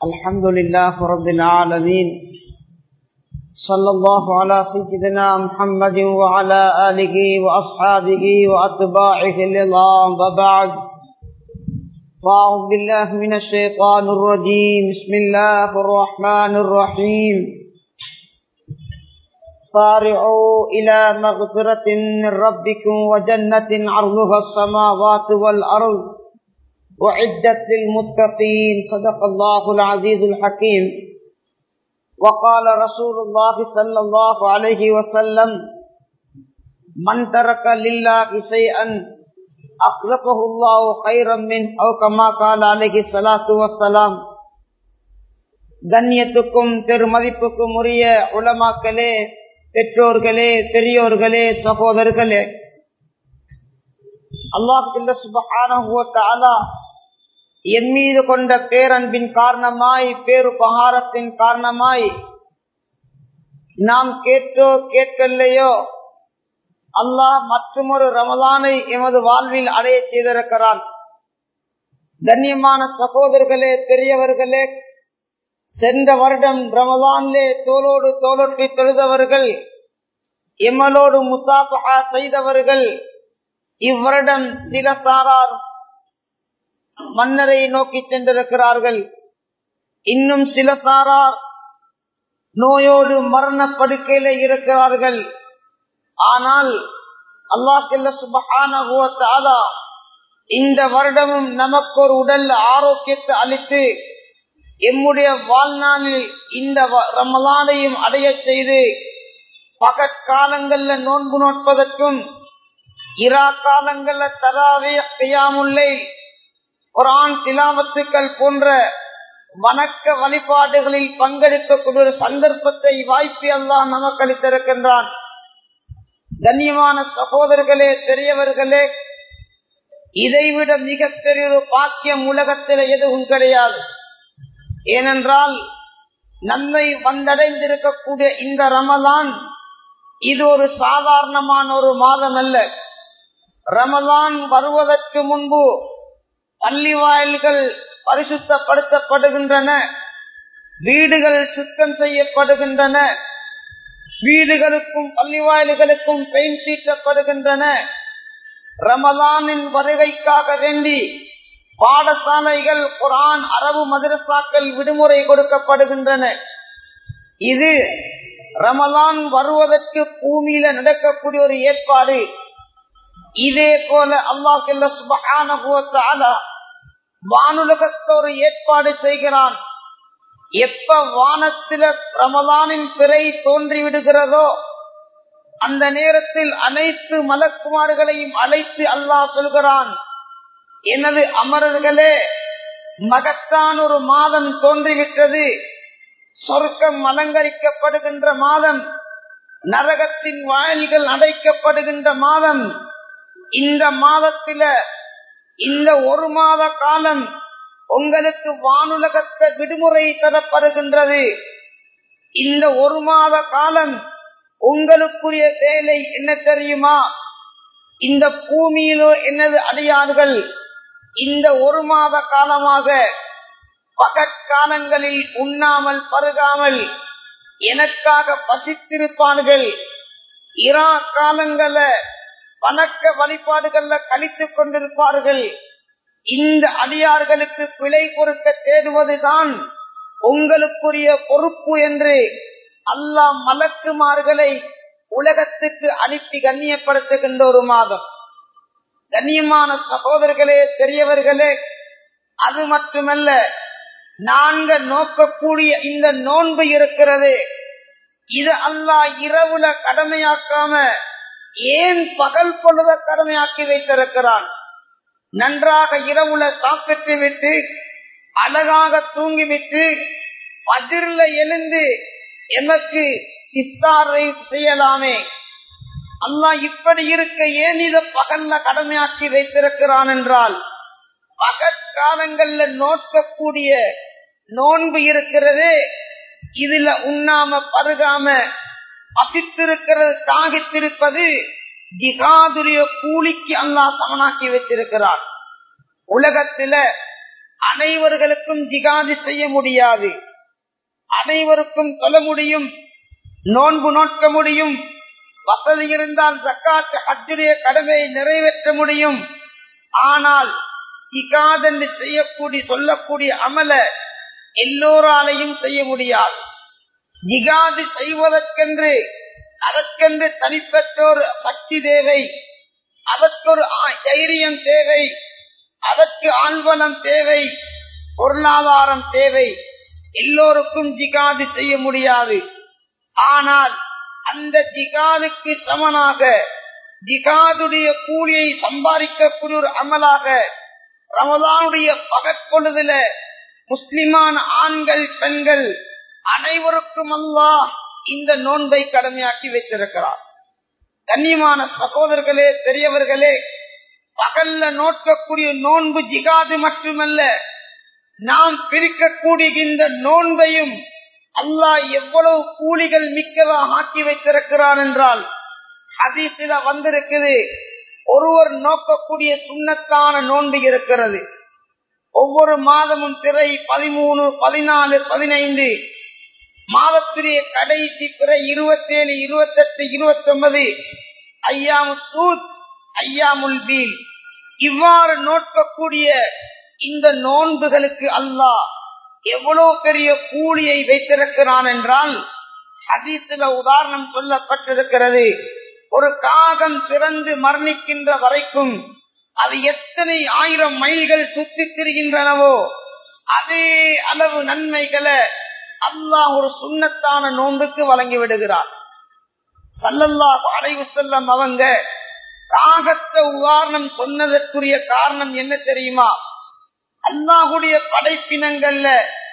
الحمد لله رب العالمين صلى الله على سيدنا محمد وعلى آله وأصحابه وأتباعه الإظام وبعد فأعوذ بالله من الشيطان الرجيم بسم الله الرحمن الرحيم صارعوا إلى مغفرة من ربكم وجنة عرضها السماوات والأرض وعدت للمتقين صدق الله العزيز الحكيم وقال رسول الله صلى الله عليه وسلم من ترك لله شيئا أخلفه الله خيرا منه أو كما قال عليه الصلاة والسلام கண்ணியத்துக்கும் பெருமதிப்புக்கும் உரிய உலமாக்களே பெற்றோர்களே பெரியோர்களே சகோதரர்களே அல்லாஹ் சுபஹானா என் மீது கொண்ட பேரன்பின் காரணமாய் பேருபகாரத்தின் காரணமாய் நாம் கேட்டோ கேட்கலையோ அல்லாஹ் மற்றொரு ரமலானை எமது வாழ்வில் அடைய செய்திருக்கிறான் கண்ணியமான சகோதரர்களே பெரியவர்களே சென்ற வருடம் ரமலான்லே தோளோடு தோளொட்டி தொழுதவர்கள் எம்மலோடு முசாபா செய்தவர்கள் இவ்வருடம் சில சாரார் மன்னரை நோக்கி சென்றிருக்கிறார்கள் இன்னும் சில சாரார் நோயோடு மரண படுக்கையில இருக்கிறார்கள் ஆனால் அல்லாஹல்ல சுபஹானா இந்த வருடமும் நமக்கு ஒரு உடல் ஆரோக்கியத்தை அளித்து எம்முடைய வாழ்நாளில் இந்த ரமலானையும் அடைய செய்து பகற்காலங்கள்ல நோன்பு நோட்பதற்கும் இரா காலங்கள்ல தராவே கையாமுல்லை குரான் திலாவத்துக்கள் போன்ற வணக்க வழிபாடுகளில் பங்கெடுக்கக்கூடிய ஒரு சந்தர்ப்பத்தை வாய்ப்பு எல்லாம் நமக்கு அளித்திருக்கின்றான் கண்ணியமான சகோதரர்களே பெரியவர்களே இதைவிட மிகப்பெரிய ஒரு பாக்கியம் உலகத்தில் எதுவும் கிடையாது ஏனென்றால் நன்மை வந்தடைந்திருக்கக்கூடிய இந்த ரமலான் இது ஒரு சாதாரணமான ஒரு மாதம் அல்ல ரமலான் வருவதற்கு முன்பு பள்ளி வாயில்கள் பரிசுத்தப்படுத்தப்படுகின்றன வீடுகள் சுத்தம் செய்யப்படுகின்றன வீடுகளுக்கும் பள்ளி வாயில்களுக்கும் பெயிண்ட் தீட்டப்படுகின்றன ரமலானின் வருகைக்காக வேண்டி பாடசாலைகள் குரான் அரபு மதரசாக்கள் விடுமுறை கொடுக்கப்படுகின்றன இது ரமலான் வருவதற்கு பூமியில நடக்கக்கூடிய ஒரு ஏற்பாடு இதே போல அல்லாஹ் சுபகான வானுலகத்தை ஒரு ஏற்பாடு செய்கிறான் எப்ப வானத்தில ரமலானின் பிறை தோன்றி விடுகிறதோ அந்த நேரத்தில் அனைத்து மலக்குமார்களையும் அழைத்து அல்லாஹ் சொல்கிறான் எனது அமரர்களே மகத்தான் ஒரு மாதம் தோன்றிவிட்டது சொர்க்கம் அலங்கரிக்கப்படுகின்ற மாதம் நரகத்தின் வாயில்கள் அடைக்கப்படுகின்ற மாதம் இந்த மாதத்தில இந்த ஒரு மாத காலம் உங்களுக்கு வானுலகத்த விடுமுறை தரப்படுகின்றது இந்த ஒரு மாத காலம் உங்களுக்குரிய வேலை என்ன தெரியுமா இந்த பூமியிலோ என்னது அடியார்கள் இந்த ஒரு மாத காலமாக பகற்காலங்களில் உண்ணாமல் பருகாமல் எனக்காக பசித்திருப்பார்கள் இரா காலங்கள வணக்க வழிபாடுகள்ல கழித்துக் கொண்டிருப்பார்கள் இந்த அடியார்களுக்கு பிழை பொறுக்க தேடுவதுதான் உங்களுக்குரிய பொறுப்பு என்று அல்லாஹ் மலக்குமார்களை உலகத்துக்கு அனுப்பி கண்ணியப்படுத்துகின்ற ஒரு மாதம் கண்ணியமான சகோதரர்களே பெரியவர்களே அது மட்டுமல்ல நாங்க நோக்கக்கூடிய இந்த நோன்பு இருக்கிறது இது அல்லாஹ் இரவுல கடமையாக்காம ஏன் பகல் பொழுத கடமையாக்கி வைத்திருக்கிறான் நன்றாக இரவுல சாப்பிட்டு விட்டு அழகாக தூங்கிவிட்டு பதிர்ல எழுந்து எமக்கு இஸ்தாரை செய்யலாமே அல்லாஹ் இப்படி இருக்க ஏன் இத பகல்ல கடமையாக்கி வைத்திருக்கிறான் என்றால் பகற்காலங்கள்ல நோக்கக்கூடிய நோன்பு இருக்கிறது இதுல உண்ணாம பருகாம பசித்திருக்கிறது தாகித்திருப்பது ஜிகாதுரிய கூலிக்கு அல்லாஹ் சமனாக்கி வைத்திருக்கிறார் உலகத்தில அனைவர்களுக்கும் ஜிகாது செய்ய முடியாது அனைவருக்கும் சொல்ல முடியும் நோன்பு நோக்க முடியும் வசதி இருந்தால் ஜக்காத்து அச்சுடைய கடமையை நிறைவேற்ற முடியும் ஆனால் ஜிகாத் என்று செய்யக்கூடிய சொல்லக்கூடிய அமல எல்லோராலையும் செய்ய முடியாது ஜிகாது செய்வதற்கென்று அதற்கென்று தனிப்பெற்றோர் சக்தி தேவை அதற்கொரு தைரியம் தேவை அதற்கு ஆழ்வனம் தேவை பொருளாதாரம் தேவை எல்லோருக்கும் ஜிகாது செய்ய முடியாது ஆனால் அந்த ஜிகாதுக்கு சமனாக ஜிகாதுடைய கூலியை சம்பாதிக்கக்கூடிய ஒரு அமலாக ரமதானுடைய பகற்பொழுதுல முஸ்லிமான ஆண்கள் பெண்கள் அனைவருக்கும் அல்லா இந்த நோன்பை கடமையாக்கி வைத்திருக்கிறார் கண்ணியமான சகோதரர்களே பெரியவர்களே பகல்ல நோக்கக்கூடிய நோன்பு ஜிகாது மட்டுமல்ல நாம் பிரிக்கக்கூடிய இந்த நோன்பையும் அல்லாஹ் எவ்வளவு கூலிகள் மிக்கதா ஆக்கி வைத்திருக்கிறான் என்றால் அதிசில வந்திருக்குது ஒருவர் நோக்கக்கூடிய சுண்ணத்தான நோன்பு இருக்கிறது ஒவ்வொரு மாதமும் திரை பதிமூணு பதினாலு பதினைந்து மாதத்துடைய கடைசி பிற இருபத்தி ஏழு இருபத்தி எட்டு இருபத்தி ஒன்பது ஐயாமு சூத் ஐயாமுல் பீல் இவ்வாறு நோக்கக்கூடிய இந்த நோன்புகளுக்கு அல்லாஹ் எவ்வளவு பெரிய கூலியை வைத்திருக்கிறான் என்றால் அதிசில உதாரணம் சொல்லப்பட்டிருக்கிறது ஒரு காகம் பிறந்து மரணிக்கின்ற வரைக்கும் அது எத்தனை ஆயிரம் மைல்கள் சுத்தி திரிகின்றனவோ அதே அளவு நன்மைகளை அல்லாஹ் ஒரு சுண்ணத்தான நோன்புக்கு வழங்கி விடுகிறார் சல்லல்லா அலைவு செல்லம் அவங்க காகத்தை உதாரணம் சொன்னதற்குரிய காரணம் என்ன தெரியுமா அல்லாஹுடைய படைப்பினங்கள்ல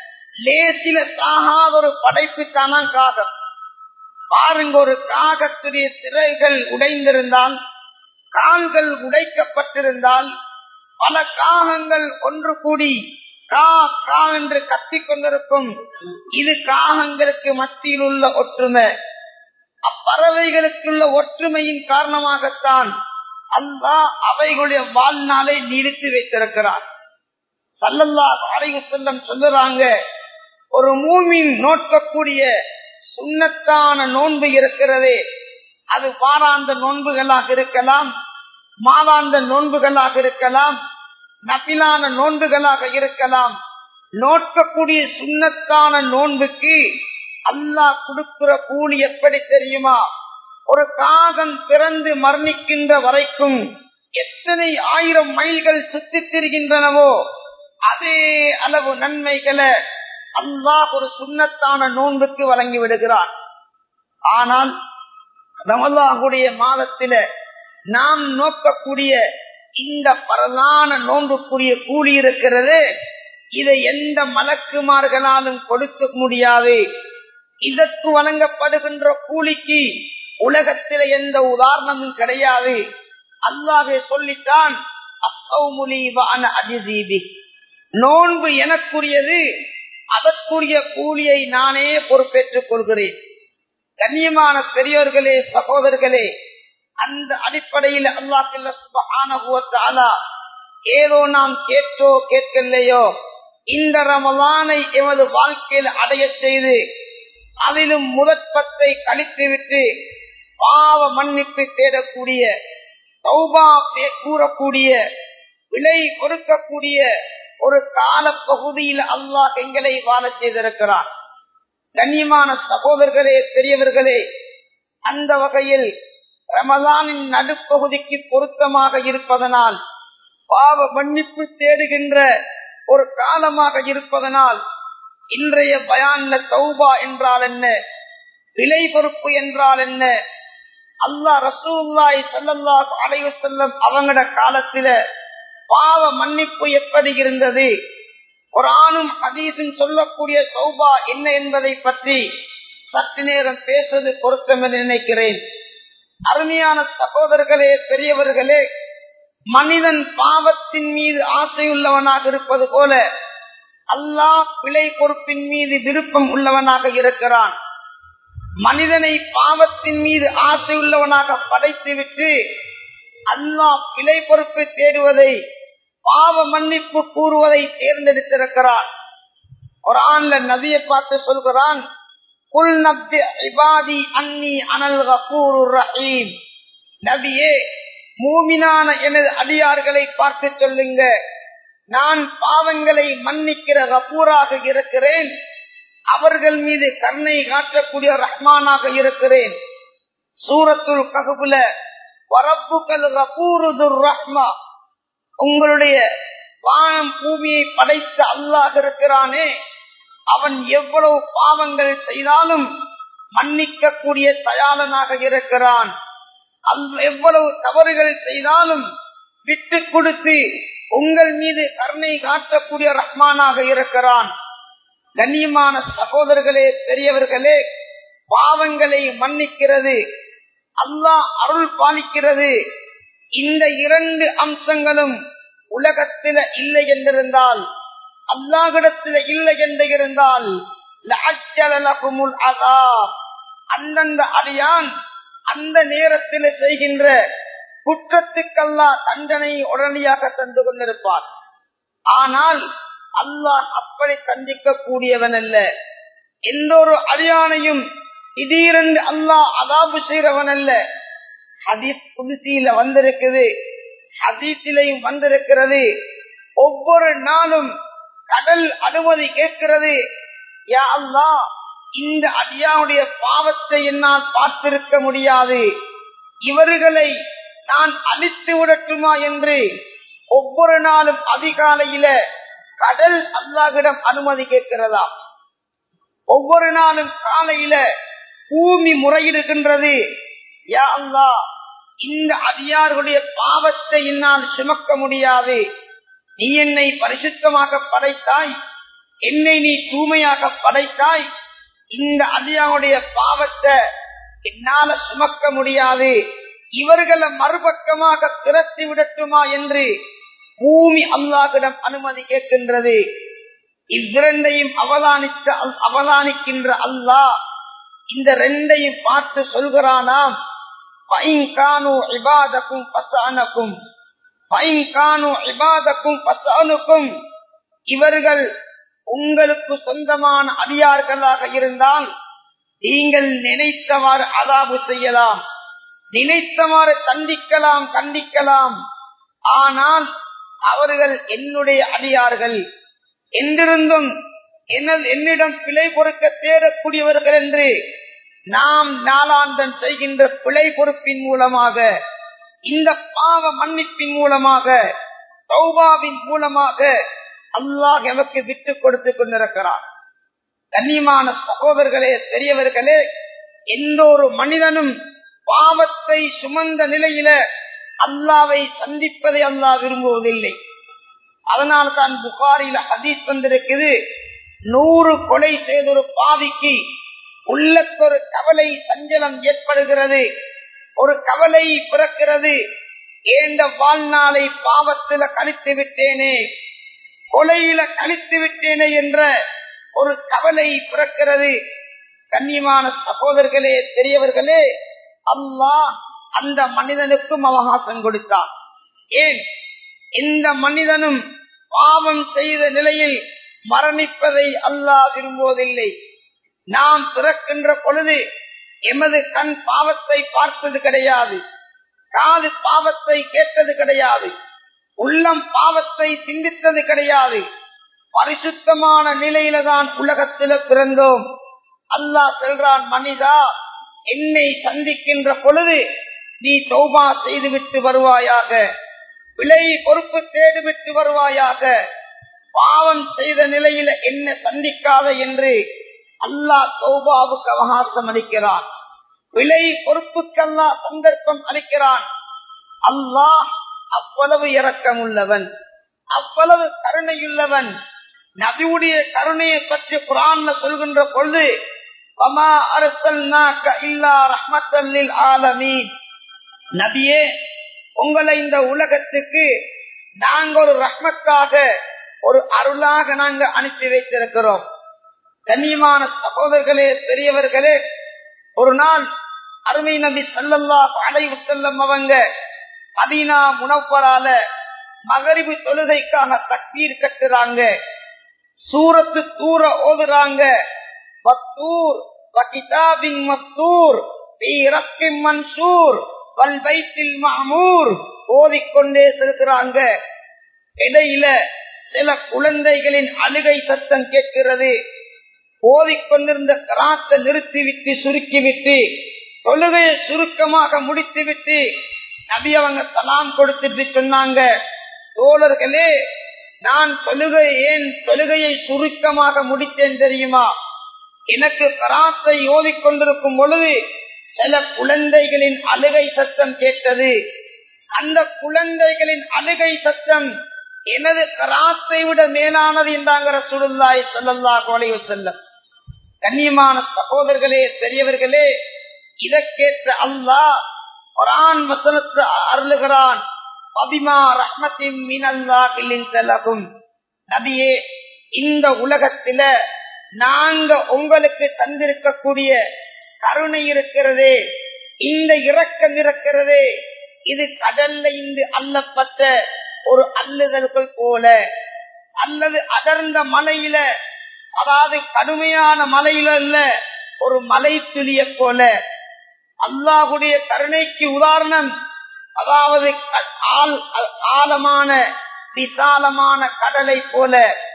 லேசில சாகாத ஒரு படைப்பு தானா காகம் பாருங்க ஒரு காகத்துடைய சிறைகள் உடைந்திருந்தால் கால்கள் உடைக்கப்பட்டிருந்தால் பல காகங்கள் ஒன்று கூடி கா கா என்று கத்திக் கொண்டிருக்கும் இது காகங்களுக்கு மத்தியில் உள்ள ஒற்றுமை அப்பறவைகளுக்குள்ள ஒற்றுமையின் காரணமாகத்தான் அல்லாஹ் அவைகளுடைய வாழ்நாளை நீடித்து வைத்திருக்கிறார் சல்லல்லா அறைவு செல்லம் சொல்லுறாங்க ஒரு மூமின் நோக்கக்கூடிய சுண்ணத்தான நோன்பு இருக்கிறதே அது வாராந்த நோன்புகளாக இருக்கலாம் மாதாந்த நோன்புகளாக இருக்கலாம் நபிலான நோன்புகளாக இருக்கலாம் நோக்கக்கூடிய சுண்ணத்தான நோன்புக்கு அல்லாஹ் கொடுக்கிற கூலி எப்படி தெரியுமா ஒரு காகம் பிறந்து மரணிக்கின்ற வரைக்கும் எத்தனை ஆயிரம் மைல்கள் சுத்தி திரிகின்றனவோ அதே அளவு நன்மைகளை அல்லாஹ் ஒரு சுண்ணத்தான நோன்புக்கு வழங்கி விடுகிறான் ஆனால் ரமலாகுடைய மாதத்தில நாம் நோக்கக்கூடிய இந்த பரலான நோன்புக்குரிய கூலி இருக்கிறது இதை எந்த மலக்குமார்களாலும் கொடுக்க முடியாது இதற்கு வழங்கப்படுகின்ற கூலிக்கு உலகத்தில எந்த உதாரணமும் கிடையாது அல்லாவே சொல்லித்தான் நோன்பு எனக்குரியது அதற்குரிய கூலியை நானே பொறுப்பேற்றுக் கொள்கிறேன் கண்ணியமான பெரியோர்களே சகோதரர்களே அந்த அடிப்படையில் அல்லாஹ் ஏதோ நாம் கேட்டோ கேட்கலையோ இந்த ரமலானை எமது வாழ்க்கையில் அடைய செய்து அதிலும் முதற்பத்தை கழித்துவிட்டு பாவ மன்னிப்பு தேடக்கூடிய சௌபா கூறக்கூடிய விலை கொடுக்கக்கூடிய ஒரு கால பகுதியில் அல்லாஹ் எங்களை வாழ செய்திருக்கிறார் கண்ணியமான சகோதரர்களே பெரியவர்களே அந்த வகையில் ரமலானின் நடுப்பகுதிக்கு பொருத்தமாக இருப்பதனால் பாவ மன்னிப்பு தேடுகின்ற ஒரு காலமாக இருப்பதனால் இன்றைய பயான்ல தௌபா என்றால் என்ன விலை பொறுப்பு என்றால் என்ன அல்லா ரசூல்லாய் சல்லல்லாஹ் அலைவு செல்லம் அவங்கட காலத்தில பாவ மன்னிப்பு எப்படி இருந்தது ஒரு ஆணும் அதீசும் சொல்லக்கூடிய சௌபா என்ன என்பதை பற்றி சற்று நேரம் பேசுவது பொருத்தம் என்று நினைக்கிறேன் அருமையான சகோதரர்களே பெரியவர்களே மனிதன் பாவத்தின் மீது ஆசையுள்ளவனாக இருப்பது போல அல்லாஹ் பிழை பொறுப்பின் மீது விருப்பம் உள்ளவனாக இருக்கிறான் மனிதனை பாவத்தின் மீது ஆசை உள்ளவனாக படைத்துவிட்டு அல்லாஹ் பிழை பொறுப்பை தேடுவதை பாவ மன்னிப்பு கூறுவதை தேர்ந்தெடுத்திருக்கிறான் குரான்ல நபியை பார்த்து சொல்கிறான் குல் நப்தி இபாதி அன்னி அனல் கபூரு ரஹீம் நபியே மூமினான எனது அடியார்களை பார்த்து சொல்லுங்க நான் பாவங்களை மன்னிக்கிற கபூராக இருக்கிறேன் அவர்கள் மீது கருணை காட்டக்கூடிய ரஹ்மானாக இருக்கிறேன் சூரத்துல் ககுபுல வரப்புகள் கபூருதுர் ரஹ்மா உங்களுடைய வானம் பூமியை படைத்த அல்லாஹ் இருக்கிறானே அவன் எவ்வளவு பாவங்கள் செய்தாலும் மன்னிக்க கூடிய தயாளனாக இருக்கிறான் எவ்வளவு தவறுகள் செய்தாலும் விட்டு கொடுத்து உங்கள் மீது கருணை காட்டக்கூடிய ரஹ்மானாக இருக்கிறான் கண்ணியமான சகோதரர்களே பெரியவர்களே பாவங்களை மன்னிக்கிறது அல்லாஹ் அருள் பாலிக்கிறது இந்த இரண்டு அம்சங்களும் உலகத்தில இல்லை என்றிருந்தால் அல்லாஹிடத்தில இல்லை என்று இருந்தால் அந்தந்த அடியான் அந்த நேரத்தில் செய்கின்ற குற்றத்துக்கல்லா தண்டனை உடனடியாக தந்து கொண்டிருப்பார் ஆனால் அல்லாஹ் அப்படி தண்டிக்க கூடியவன் அல்ல எந்த ஒரு அடியானையும் திடீரென்று அல்லாஹ் அதாபு செய்கிறவன் அல்ல ஹதீஸ் புதுசியில வந்திருக்குது ஹதீஸிலையும் வந்திருக்கிறது ஒவ்வொரு நாளும் கடல் அனுமதி கேட்கிறது யா அல்லா இந்த அடியாவுடைய பாவத்தை என்னால் பார்த்திருக்க முடியாது இவர்களை நான் அழித்து விடட்டுமா என்று ஒவ்வொரு நாளும் அதிகாலையில கடல் அல்லாஹிடம் அனுமதி கேட்கிறதா ஒவ்வொரு நாளும் காலையில பூமி முறையிடுகின்றது யா அல்லா இந்த அடியார்களுடைய பாவத்தை என்னால் சுமக்க முடியாது நீ என்னை பரிசுத்தமாக படைத்தாய் என்னை நீ தூய்மையாக படைத்தாய் இந்த அடியாவுடைய பாவத்தை என்னால சுமக்க முடியாது இவர்களை மறுபக்கமாக திரட்டி விடட்டுமா என்று பூமி அல்லாஹிடம் அனுமதி கேட்கின்றது இவ்விரண்டையும் அவதானித்த அவதானிக்கின்ற அல்லாஹ் இந்த ரெண்டையும் பார்த்து சொல்கிறானாம் இபாதக்கும் பசானக்கும் இபாதக்கும் பசானுக்கும் இவர்கள் உங்களுக்கு சொந்தமான அடியார்களாக இருந்தால் நீங்கள் நினைத்தவாறு அதாபு செய்யலாம் நினைத்தவாறு தண்டிக்கலாம் கண்டிக்கலாம் ஆனால் அவர்கள் என்னுடைய அடியார்கள் என்றிருந்தும் என்னிடம் பிழை பொறுக்க தேடக்கூடியவர்கள் என்று நாம் நாளாந்தன் செய்கின்ற பிழை பொறுப்பின் மூலமாக இந்த பாவ மன்னிப்பின் மூலமாக சௌபாவின் மூலமாக அல்லாஹ் எமக்கு விட்டு கொடுத்து கொண்டிருக்கிறார் கண்ணியமான சகோதரர்களே பெரியவர்களே எந்த ஒரு மனிதனும் பாவத்தை சுமந்த நிலையில அல்லாவை சந்திப்பதை அல்லாஹ் விரும்புவதில்லை அதனால் தான் புகாரில ஹதீஸ் வந்திருக்குது நூறு கொலை செய்த ஒரு பாவிக்கு உள்ளத்தொரு கவலை சஞ்சலம் ஏற்படுகிறது ஒரு கவலை பிறக்கிறது ஏந்த வாழ்நாளை பாவத்தில கழித்து விட்டேனே கொலையில கழித்து விட்டேனே என்ற ஒரு கவலை பிறக்கிறது கண்ணியமான சகோதரர்களே பெரியவர்களே அல்லாஹ் அந்த மனிதனுக்கும் அவகாசம் கொடுத்தான் ஏன் இந்த மனிதனும் பாவம் செய்த நிலையில் மரணிப்பதை அல்லாஹ் விரும்புவதில்லை நாம் பிறக்கின்ற பொழுது எமது கண் பாவத்தை பார்த்தது கிடையாது காது பாவத்தை கேட்டது கிடையாது உள்ளம் பாவத்தை சிந்தித்தது கிடையாது பரிசுத்தமான நிலையில தான் உலகத்தில பிறந்தோம் அல்லாஹ் செல்றான் மனிதா என்னை சந்திக்கின்ற பொழுது நீ தௌபா செய்துவிட்டு வருவாயாக விலை பொறுப்பு தேடிவிட்டு வருவாயாக பாவம் செய்த நிலையில என்ன சந்திக்காத என்று அல்லாஹ் தௌபாவுக்கு அவகாசம் அளிக்கிறான் விலை பொறுப்புக்கல்லா சந்தர்ப்பம் அளிக்கிறான் அல்லாஹ் அவ்வளவு இரக்கம் உள்ளவன் அவ்வளவு கருணையுள்ளவன் நபியுடைய கருணையை பற்றி குரான்ல சொல்கின்ற பொழுது நபியே உங்களை இந்த உலகத்துக்கு நாங்க ஒரு ரஹ்மத்தாக ஒரு அருளாக நாங்க அனுப்பி வைத்திருக்கிறோம் கண்ணியமான சகோதரர்களே பெரியவர்களே ஒரு நாள் அருமை நபி சல்லல்லா அடைவு செல்லம் அவங்க மதீனா முனப்பரால மகரிபு தொழுகைக்காக தக்பீர் கட்டுறாங்க சூரத்து தூர ஓதுறாங்க பத்தூர் வகிதாபின் மஸ்தூர் மன்சூர் வல்வைத்தில் மாமூர் ஓதிக்கொண்டே செல்கிறாங்க இடையில சில குழந்தைகளின் அழுகை சத்தம் கேட்கிறது ஓதிக்கொண்டிருந்த கராத்தை நிறுத்திவிட்டு சுருக்கிவிட்டு தொழுகையை சுருக்கமாக முடித்துவிட்டு நபி அவங்க சலாம் கொடுத்துட்டு சொன்னாங்க தோழர்களே நான் தொழுகை ஏன் தொழுகையை சுருக்கமாக முடித்தேன் தெரியுமா எனக்கு கராத்தை ஓதிக்கொண்டிருக்கும் பொழுது சில குழந்தைகளின் அழுகை சத்தம் கேட்டது அந்த குழந்தைகளின் அழுகை சத்தம் எனது கராத்தை விட மேலானது என்றாங்கிற சுடுல்லாய் சொல்லல்லா கோலைவு செல்லம் கண்ணியமான சகோதரர்களே பெரியவர்களே இதற்கேற்ற அல்லாஹ் குரான் வசனத்து அருளுகிறான் பதிமா ரஹ்மத்தின் மீனல்லா கிள்ளின் செல்லகும் நபியே இந்த உலகத்தில நாங்க உங்களுக்கு தந்திருக்கக்கூடிய கருணை இருக்கிறதே இந்த இரக்கம் இருக்கிறதே இது கடல்ல இருந்து அள்ளப்பட்ட ஒரு அள்ளுதல்கள் போல அல்லது அடர்ந்த மலையில அதாவது கடுமையான மலையில அல்ல ஒரு மலை துளிய போல அல்லாஹுடைய கருணைக்கு உதாரணம் அதாவது ஆழமான விசாலமான கடலை போல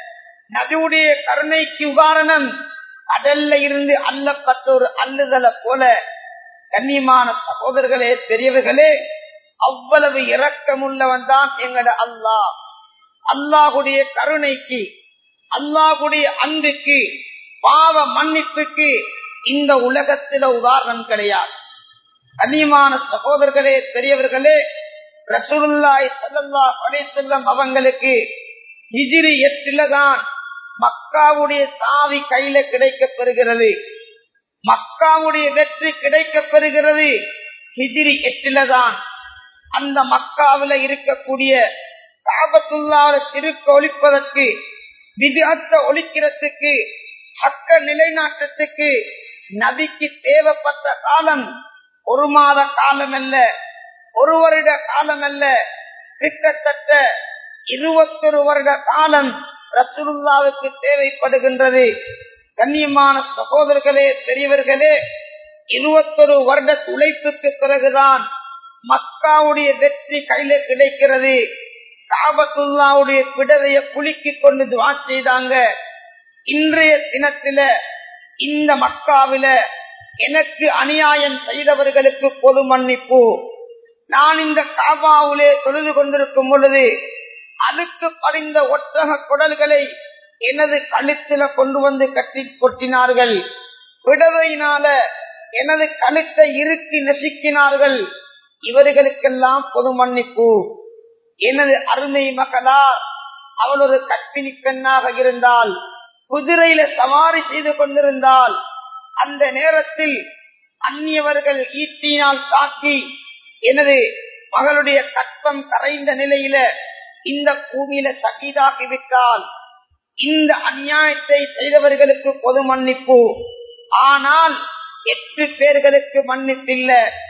நபியுடைய கருணைக்கு உதாரணம் கடல்ல இருந்து அள்ளப்பட்ட ஒரு அள்ளுதலை போல கண்ணியமான சகோதரர்களே பெரியவர்களே அவ்வளவு இரக்கமுள்ளவன் தான் எங்கட அல்லாஹ் அல்லாஹுடைய கருணைக்கு அல்லாஹுடைய அன்புக்கு பாவ மன்னிப்புக்கு இந்த உலகத்தில உதாரணம் கிடையாது கண்ணியமான சகோதரர்களே பெரியவர்களே ரசூலுல்லாய் சல்லல்லா செல்லம் அவங்களுக்கு ஹிஜிரி எட்டில தான் மக்காவுடைய சாவி கையில கிடைக்கப் பெறுகிறது மக்காவுடைய வெற்றி கிடைக்கப் பெறுகிறது ஹிஜிரி எட்டில தான் அந்த மக்காவில இருக்கக்கூடிய காபத்துள்ளார சிறுக்க ஒழிப்பதற்கு விதத்தை ஒழிக்கிறதுக்கு ஹக்க நிலைநாட்டத்துக்கு நபிக்கு தேவைப்பட்ட காலம் ஒரு மாத காலம் அல்ல ஒரு வருட காலம் அல்ல கிட்டத்தட்ட இருபத்தொரு வருட காலம் ரசூலுல்லாவுக்கு தேவைப்படுகின்றது கண்ணியமான சகோதரர்களே பெரியவர்களே இருபத்தொரு வருட உழைப்புக்கு பிறகுதான் மக்காவுடைய வெற்றி கையில கிடைக்கிறது காபத்துல்லாவுடைய பிடவைய குலுக்கி கொண்டு துவா செய்தாங்க இன்றைய தினத்தில இந்த மக்காவில எனக்கு அநியாயம் செய்தவர்களுக்கு பொது மன்னிப்பு நான் இந்த காபாவிலே தொழுது கொண்டிருக்கும் பொழுது அதுக்கு படிந்த ஒட்டக குடல்களை எனது கழுத்தில கொண்டு வந்து கட்டி கொட்டினார்கள் விடவையினால எனது கழுத்தை இறுக்கி நசுக்கினார்கள் இவர்களுக்கெல்லாம் பொது மன்னிப்பு எனது அருமை மகளார் அவள் ஒரு கற்பிணி பெண்ணாக இருந்தால் குதிரையில சவாரி செய்து கொண்டிருந்தால் அந்த நேரத்தில் அந்நியவர்கள் ஈட்டினால் தாக்கி எனது மகளுடைய கற்பம் கரைந்த நிலையில இந்த பூமியில சகிதாகி விட்டால் இந்த அநியாயத்தை செய்தவர்களுக்கு பொது மன்னிப்பு ஆனால் எட்டு பேர்களுக்கு மன்னிப்பில்ல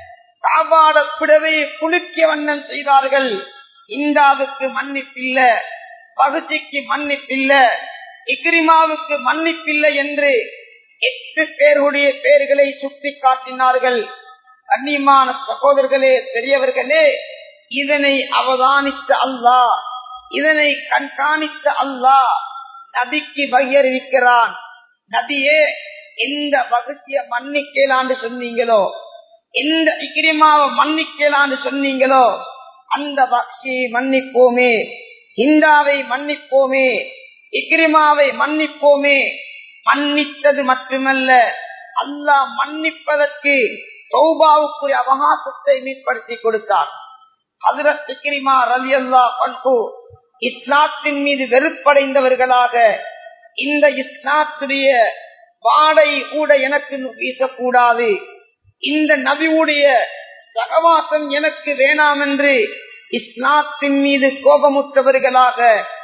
காபாட பிடவையை குலுக்கிய வண்ணம் செய்தார்கள் இந்தாவுக்கு மன்னிப்பில்ல பகுதிக்கு மன்னிப்பில்ல இக்ரிமாவுக்கு மன்னிப்பில்லை என்று எட்டு பேருடைய பெயர்களை சுட்டி காட்டினார்கள் கண்ணியமான சகோதரர்களே பெரியவர்களே இதனை அவதானித்த அல்லாஹ் இதனை கண்காணித்த அல்லாஹ் நபிக்கு பகிர்விக்கிறான் நபியே எந்த வகுச்சிய மன்னிக்கலான்னு சொன்னீங்களோ எந்த இக்கிரிமாவை மன்னிக்கலான்னு சொன்னீங்களோ அந்த பக்தியை மன்னிப்போமே இந்தாவை மன்னிப்போமே இக்ரிமாவை மன்னிப்போமே மன்னித்தது மட்டுமல்ல அல்லாஹ் மன்னிப்பதற்கு சௌபாவுக்குரிய அவகாசத்தை மீட்படுத்தி கொடுத்தார் ஹதரத் இக்ரிமா ரவி அல்லா பண்பு இஸ்லாத்தின் மீது வெறுப்படைந்தவர்களாக இந்த இஸ்லாத்துடைய வாடை கூட எனக்கு வீசக்கூடாது இந்த நபிவுடைய சகவாசம் எனக்கு வேணாம் என்று இஸ்லாத்தின் மீது கோபமுற்றவர்களாக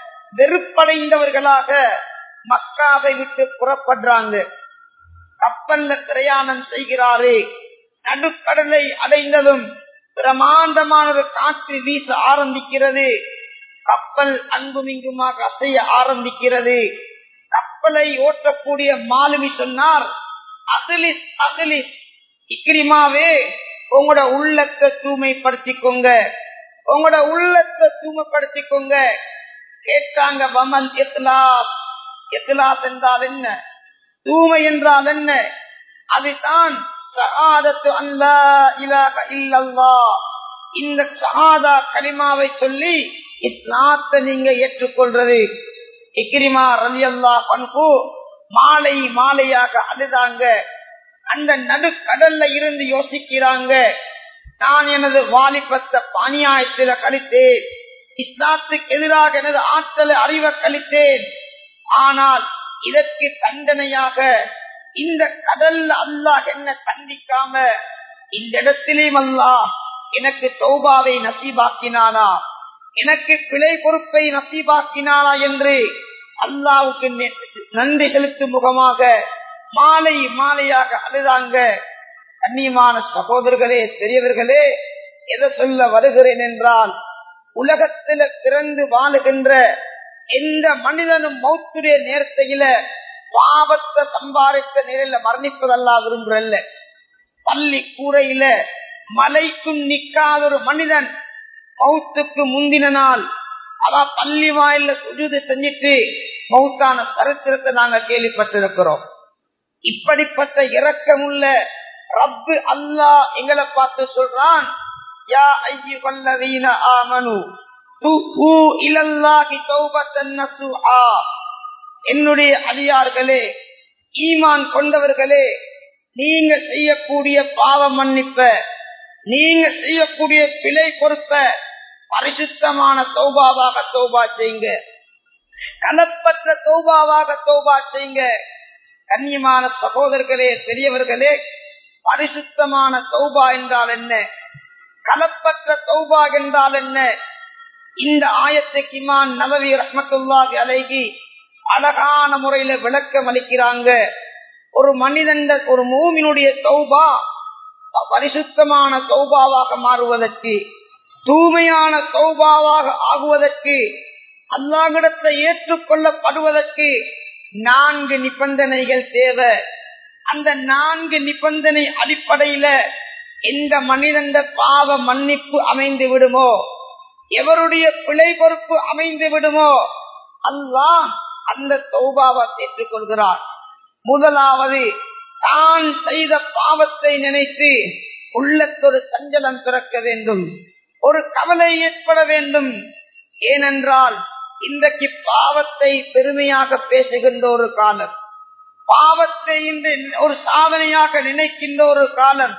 வெறுப்படைந்தவர்களாக மக்காவை விட்டு புறப்படுறாங்க கப்பல்ல பிரயாணம் செய்கிறாரே நடுக்கடலை அடைந்ததும் பிரமாண்டமான ஒரு காற்று வீச ஆரம்பிக்கிறது கப்பல் அன்புமிங்குமாக அசைய ஆரம்பிக்கிறது கப்பலை ஓட்டக்கூடிய மாலுமி சொன்னார் அகலிஸ் அகலிஸ் இக்ரிமாவே உங்களோட உள்ளத்தை தூய்மைப்படுத்திக்கோங்க உங்களோட உள்ளத்தை தூய்மைப்படுத்திக்கோங்க கேட்டாங்க வமல் இத்லாஸ் இத்லாஸ் என்றால் என்ன தூய்மை என்றால் என்ன அதுதான் சகாதத்து அல்லா இலாக இல்லல்லா இந்த சகாதா கலிமாவை சொல்லி இஸ்லாத்தை நீங்க ஏற்றுக்கொள்றது இக்ரிமா ரலி அல்லா பண்பு மாலை மாலையாக அழுதாங்க அந்த நடுக்கடல்ல இருந்து யோசிக்கிறாங்க நான் எனது வாலிபத்தை பானியாயத்தில கழித்தேன் இஸ்லாத்துக்கு எதிராக எனது ஆற்றலை அறிவை கழித்தேன் ஆனால் இதற்கு தண்டனையாக இந்த கடல்ல அல்லாஹ் என்ன தண்டிக்காம இந்த இடத்திலேயும் அல்லாஹ் எனக்கு தௌபாவை நசீபாக்கினானா எனக்கு பிழை பொறுப்பை நசீபாக்கினானா என்று அல்லாவுக்கு நன்றி செலுத்தும் முகமாக மாலை மாலையாக அழுதாங்க கண்ணியமான சகோதரர்களே பெரியவர்களே எதை சொல்ல வருகிறேன் என்றால் உலகத்தில பிறந்து வாழுகின்ற எந்த மனிதனும் மௌத்துடைய நேரத்தையில பாவத்தை சம்பாதித்த நிலையில மரணிப்பதல்லா விரும்புறல்ல பள்ளி கூரையில மலைக்கும் நிக்காத ஒரு மனிதன் மௌத்துக்கு முந்தின நாள் அதான் பள்ளி வாயில சுஜூது செஞ்சிட்டு மௌத்தான சரித்திரத்தை நாங்க கேள்விப்பட்டிருக்கிறோம் இப்படிப்பட்ட இரக்கமுள்ள ரப்பு அல்லா எங்களை பார்த்து சொல்றான் யா ஐயுகல்லதீன ஆமனு துஹூ இலல்லாஹி தௌபத்தன் நசுஆ என்னுடைய அடியார்களே ஈமான் கொண்டவர்களே நீங்க செய்யக்கூடிய பாவ மன்னிப்ப நீங்க செய்யக்கூடிய பிழை பொறுப்ப பரிசுத்தமான தௌபாவாக தௌபா செய்யுங்க கலப்பற்ற தௌபாவாக தௌபா செய்யுங்க கண்ணியமான சகோதரர்களே பெரியவர்களே பரிசுத்தமான தௌபா என்றால் என்ன கலப்பற்ற தௌபா என்றால் என்ன இந்த ஆயத்துக்கு இமான் நவவி ரஹமத்துல்லாஹி அலைகி அழகான முறையில விளக்கம் அளிக்கிறாங்க ஒரு மனிதன் ஒரு மூமினுடைய தௌபா பரிசுத்தமான தௌபாவாக மாறுவதற்கு தூய்மையான தௌபாவாக ஆகுவதற்கு அல்லாஹிடத்தை ஏற்றுக்கொள்ளப்படுவதற்கு நான்கு நிபந்தனைகள் தேவை அந்த நான்கு நிபந்தனை அடிப்படையில எந்த மனிதந்த பாவ மன்னிப்பு அமைந்து விடுமோ எவருடைய பிழை பொறுப்பு அமைந்து விடுமோ அல்லாஹ் அந்த தௌபாவை ஏற்றுக்கொள்கிறார் முதலாவது தான் செய்த பாவத்தை நினைத்து உள்ளத்தொரு சஞ்சலம் பிறக்க வேண்டும் ஒரு கவலை ஏற்பட வேண்டும் ஏனென்றால் இன்றைக்கு பாவத்தை பெருமையாக பேசுகின்ற ஒரு காலம் பாவத்தை இந்த ஒரு சாதனையாக நினைக்கின்ற ஒரு காலம்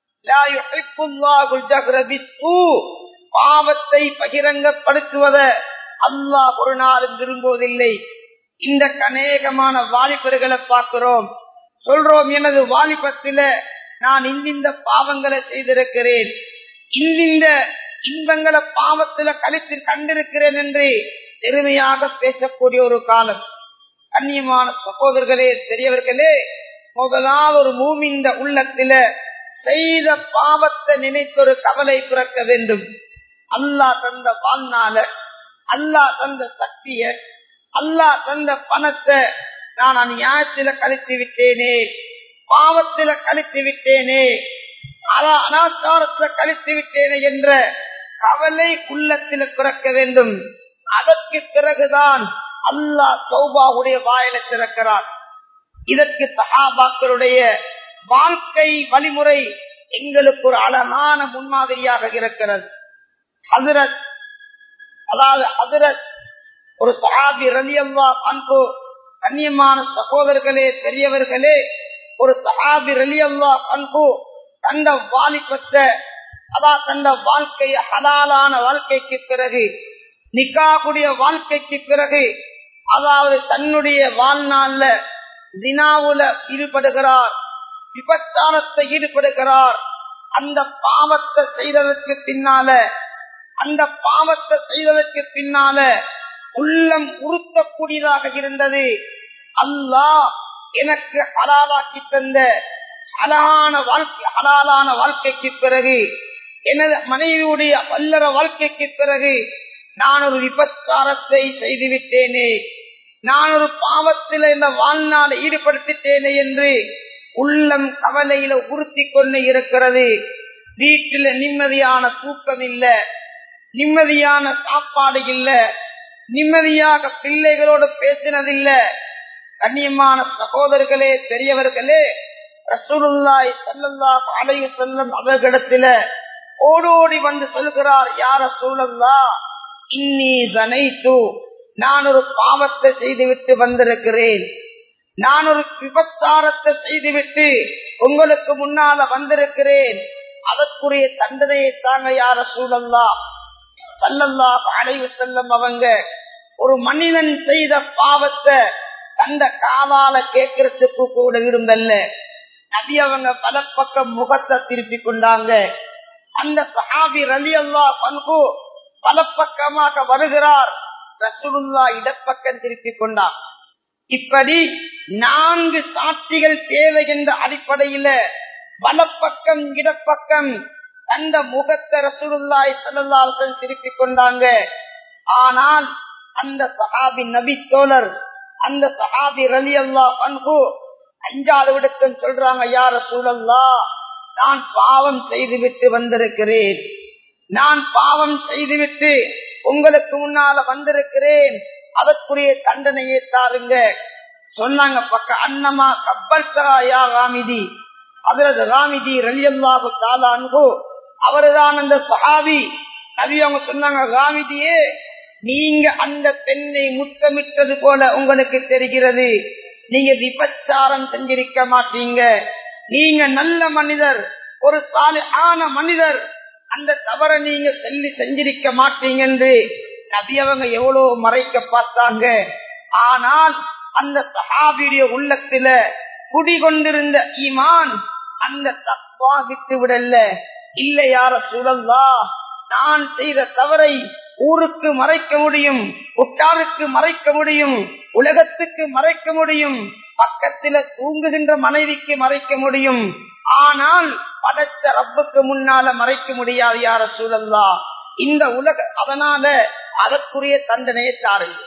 பாவத்தை பகிரங்கப்படுத்துவத அல்லாஹ் ஒரு நாளும் விரும்புவதில்லை இந்த கனேகமான வாலிபர்களை பார்க்கிறோம் சொல்றோம் எனது வாலிபத்தில நான் இந்திந்த பாவங்களை செய்திருக்கிறேன் இந்திந்த இன்பங்களை பாவத்தில கழித்து கண்டிருக்கிறேன் என்று பெருமையாக பேசக்கூடிய ஒரு காலம் கண்ணியமான சகோதரர்களே பெரியவர்களே முதலாவது ஒரு மூமிந்த உள்ளத்தில செய்த பாவத்தை நினைத்தொரு கவலை பிறக்க வேண்டும் அல்லாஹ் தந்த வாழ்நாள அல்லாஹ் தந்த சக்திய அல்லாஹ் தந்த பணத்தை நான் அநியாயத்தில கழித்து விட்டேனே பாவத்தில கழித்து விட்டேனே அனாச்சாரத்துல கழித்து விட்டேனே என்ற கவலை உள்ளத்தில பிறக்க வேண்டும் அதற்கு பிறகுதான் அல்லாஹ் சௌபாவுடைய வாயில திறக்கிறார் இதற்கு சஹாபாக்களுடைய வாழ்க்கை வழிமுறை எங்களுக்கு ஒரு அழகான முன்மாதிரியாக இருக்கிறது ஹசரத் அதாவது ஹசரத் ஒரு சஹாபி ரலி அல்லா அன்பு கண்ணியமான சகோதரர்களே பெரியவர்களே ஒரு சஹாபி ரலி அல்லா அன்பு தந்த வாலிபத்தை அதான் தந்த வாழ்க்கைய ஹலாலான வாழ்க்கைக்கு பிறகு நிக்காவுடைய வாழ்க்கைக்கு பிறகு அதாவது தன்னுடைய வாழ்நாள்ல தினாவுல ஈடுபடுகிறார் விபச்சாரத்தை ஈடுபடுகிறார் அந்த பாவத்தை செய்ததற்கு பின்னால அந்த பாவத்தை செய்ததற்கு பின்னால உள்ளம் உறுத்தக்கூடியதாக இருந்தது அல்லாஹ் எனக்கு ஹலாலாக்கி தந்த அழகான வாழ்க்கை அலாலான வாழ்க்கைக்கு பிறகு எனது மனைவியுடைய வல்லற வாழ்க்கைக்கு பிறகு நான் ஒரு விபச்சாரத்தை செய்துவிட்டேனே நான் ஒரு பாவத்தில் இந்த வாழ்நாளை ஈடுபடுத்திட்டேனே என்று உள்ளம் கவலையில உறுத்தி கொண்டு இருக்கிறது வீட்டில நிம்மதியான தூக்கம் இல்ல நிம்மதியான சாப்பாடு இல்ல நிம்மதியாக பிள்ளைகளோடு பேசினதில்ல கண்ணியமான சகோதரர்களே பெரியவர்களே ரசூலுல்லாய் சல்லல்லாஹு அலைஹி வஸல்லம் அவர்களிடத்தில ஓடோடி வந்து சொல்கிறார் யார சூழல்லா இன்னி ஜனைத்து நான் ஒரு பாவத்தை செய்துவிட்டு வந்திருக்கிறேன் நான் ஒரு விபச்சாரத்தை செய்துவிட்டு உங்களுக்கு முன்னால வந்திருக்கிறேன் அதற்குரிய தண்டனையை தாங்க யார சூழல்லா சல்லல்லா அலைவு செல்லம் அவங்க ஒரு மனிதன் செய்த பாவத்தை தந்த காலால கேட்கறதுக்கு கூட விரும்பல்ல நபி அவங்க பல பக்கம் முகத்தை திருப்பி கொண்டாங்க அந்த சஹாபி ரலி அல்லா பண்பு பல பக்கமாக வருகிறார் ரசூலுல்லா இடப்பக்கம் திருப்பி கொண்டார் இப்படி நான்கு சாட்சிகள் தேவை என்ற அடிப்படையில வலப்பக்கம் இடப்பக்கம் அந்த முகத்தை ரசூலுல்லாய் செல்லல்லாசன் திருப்பி கொண்டாங்க ஆனால் அந்த சஹாபி நபி தோழர் அந்த சஹாபி ரலி அல்லா பண்பு அஞ்சாவது விடத்தம் சொல்றாங்க யார சூழல்லா நான் பாவம் செய்துவிட்டு வந்திருக்கிறேன் நான் பாவம் செய்துவிட்டு உங்களுக்கு முன்னால வந்திருக்கிறேன் அதற்குரிய தண்டனையை தாருங்க சொன்னாங்க பக்க அன்னமா கப்பல் யா ராமிதி அவரது ராமிதி ரலியல்லாஹு தாலான்கு அவருதான் அந்த சஹாபி நபி அவங்க சொன்னாங்க ராமிதியே நீங்க அந்த பெண்ணை முத்தமிட்டது போல உங்களுக்கு தெரிகிறது நீங்க விபச்சாரம் செஞ்சிருக்க மாட்டீங்க நீங்க நல்ல மனிதர் ஒரு சாலையான மனிதர் அந்த தவறை நீங்க சொல்லி செஞ்சிருக்க மாட்டீங்க என்று நபி அவங்க எவ்வளவு மறைக்க பார்த்தாங்க ஆனால் அந்த சஹாபியுடைய உள்ளத்துல குடிகொண்டிருந்த ஈமான் அந்த தப்பா விட்டு விடல இல்ல யார சூழல்லா நான் செய்த தவறை ஊருக்கு மறைக்க முடியும் உட்டாருக்கு மறைக்க முடியும் உலகத்துக்கு மறைக்க முடியும் பக்கத்துல தூங்குகின்ற மனைவிக்கு மறைக்க முடியும் ஆனால் படைத்த ரப்புக்கு முன்னால மறைக்க முடியாது யார சூழல்லா இந்த உலக அதனால அதற்குரிய தண்டனையை தாருங்க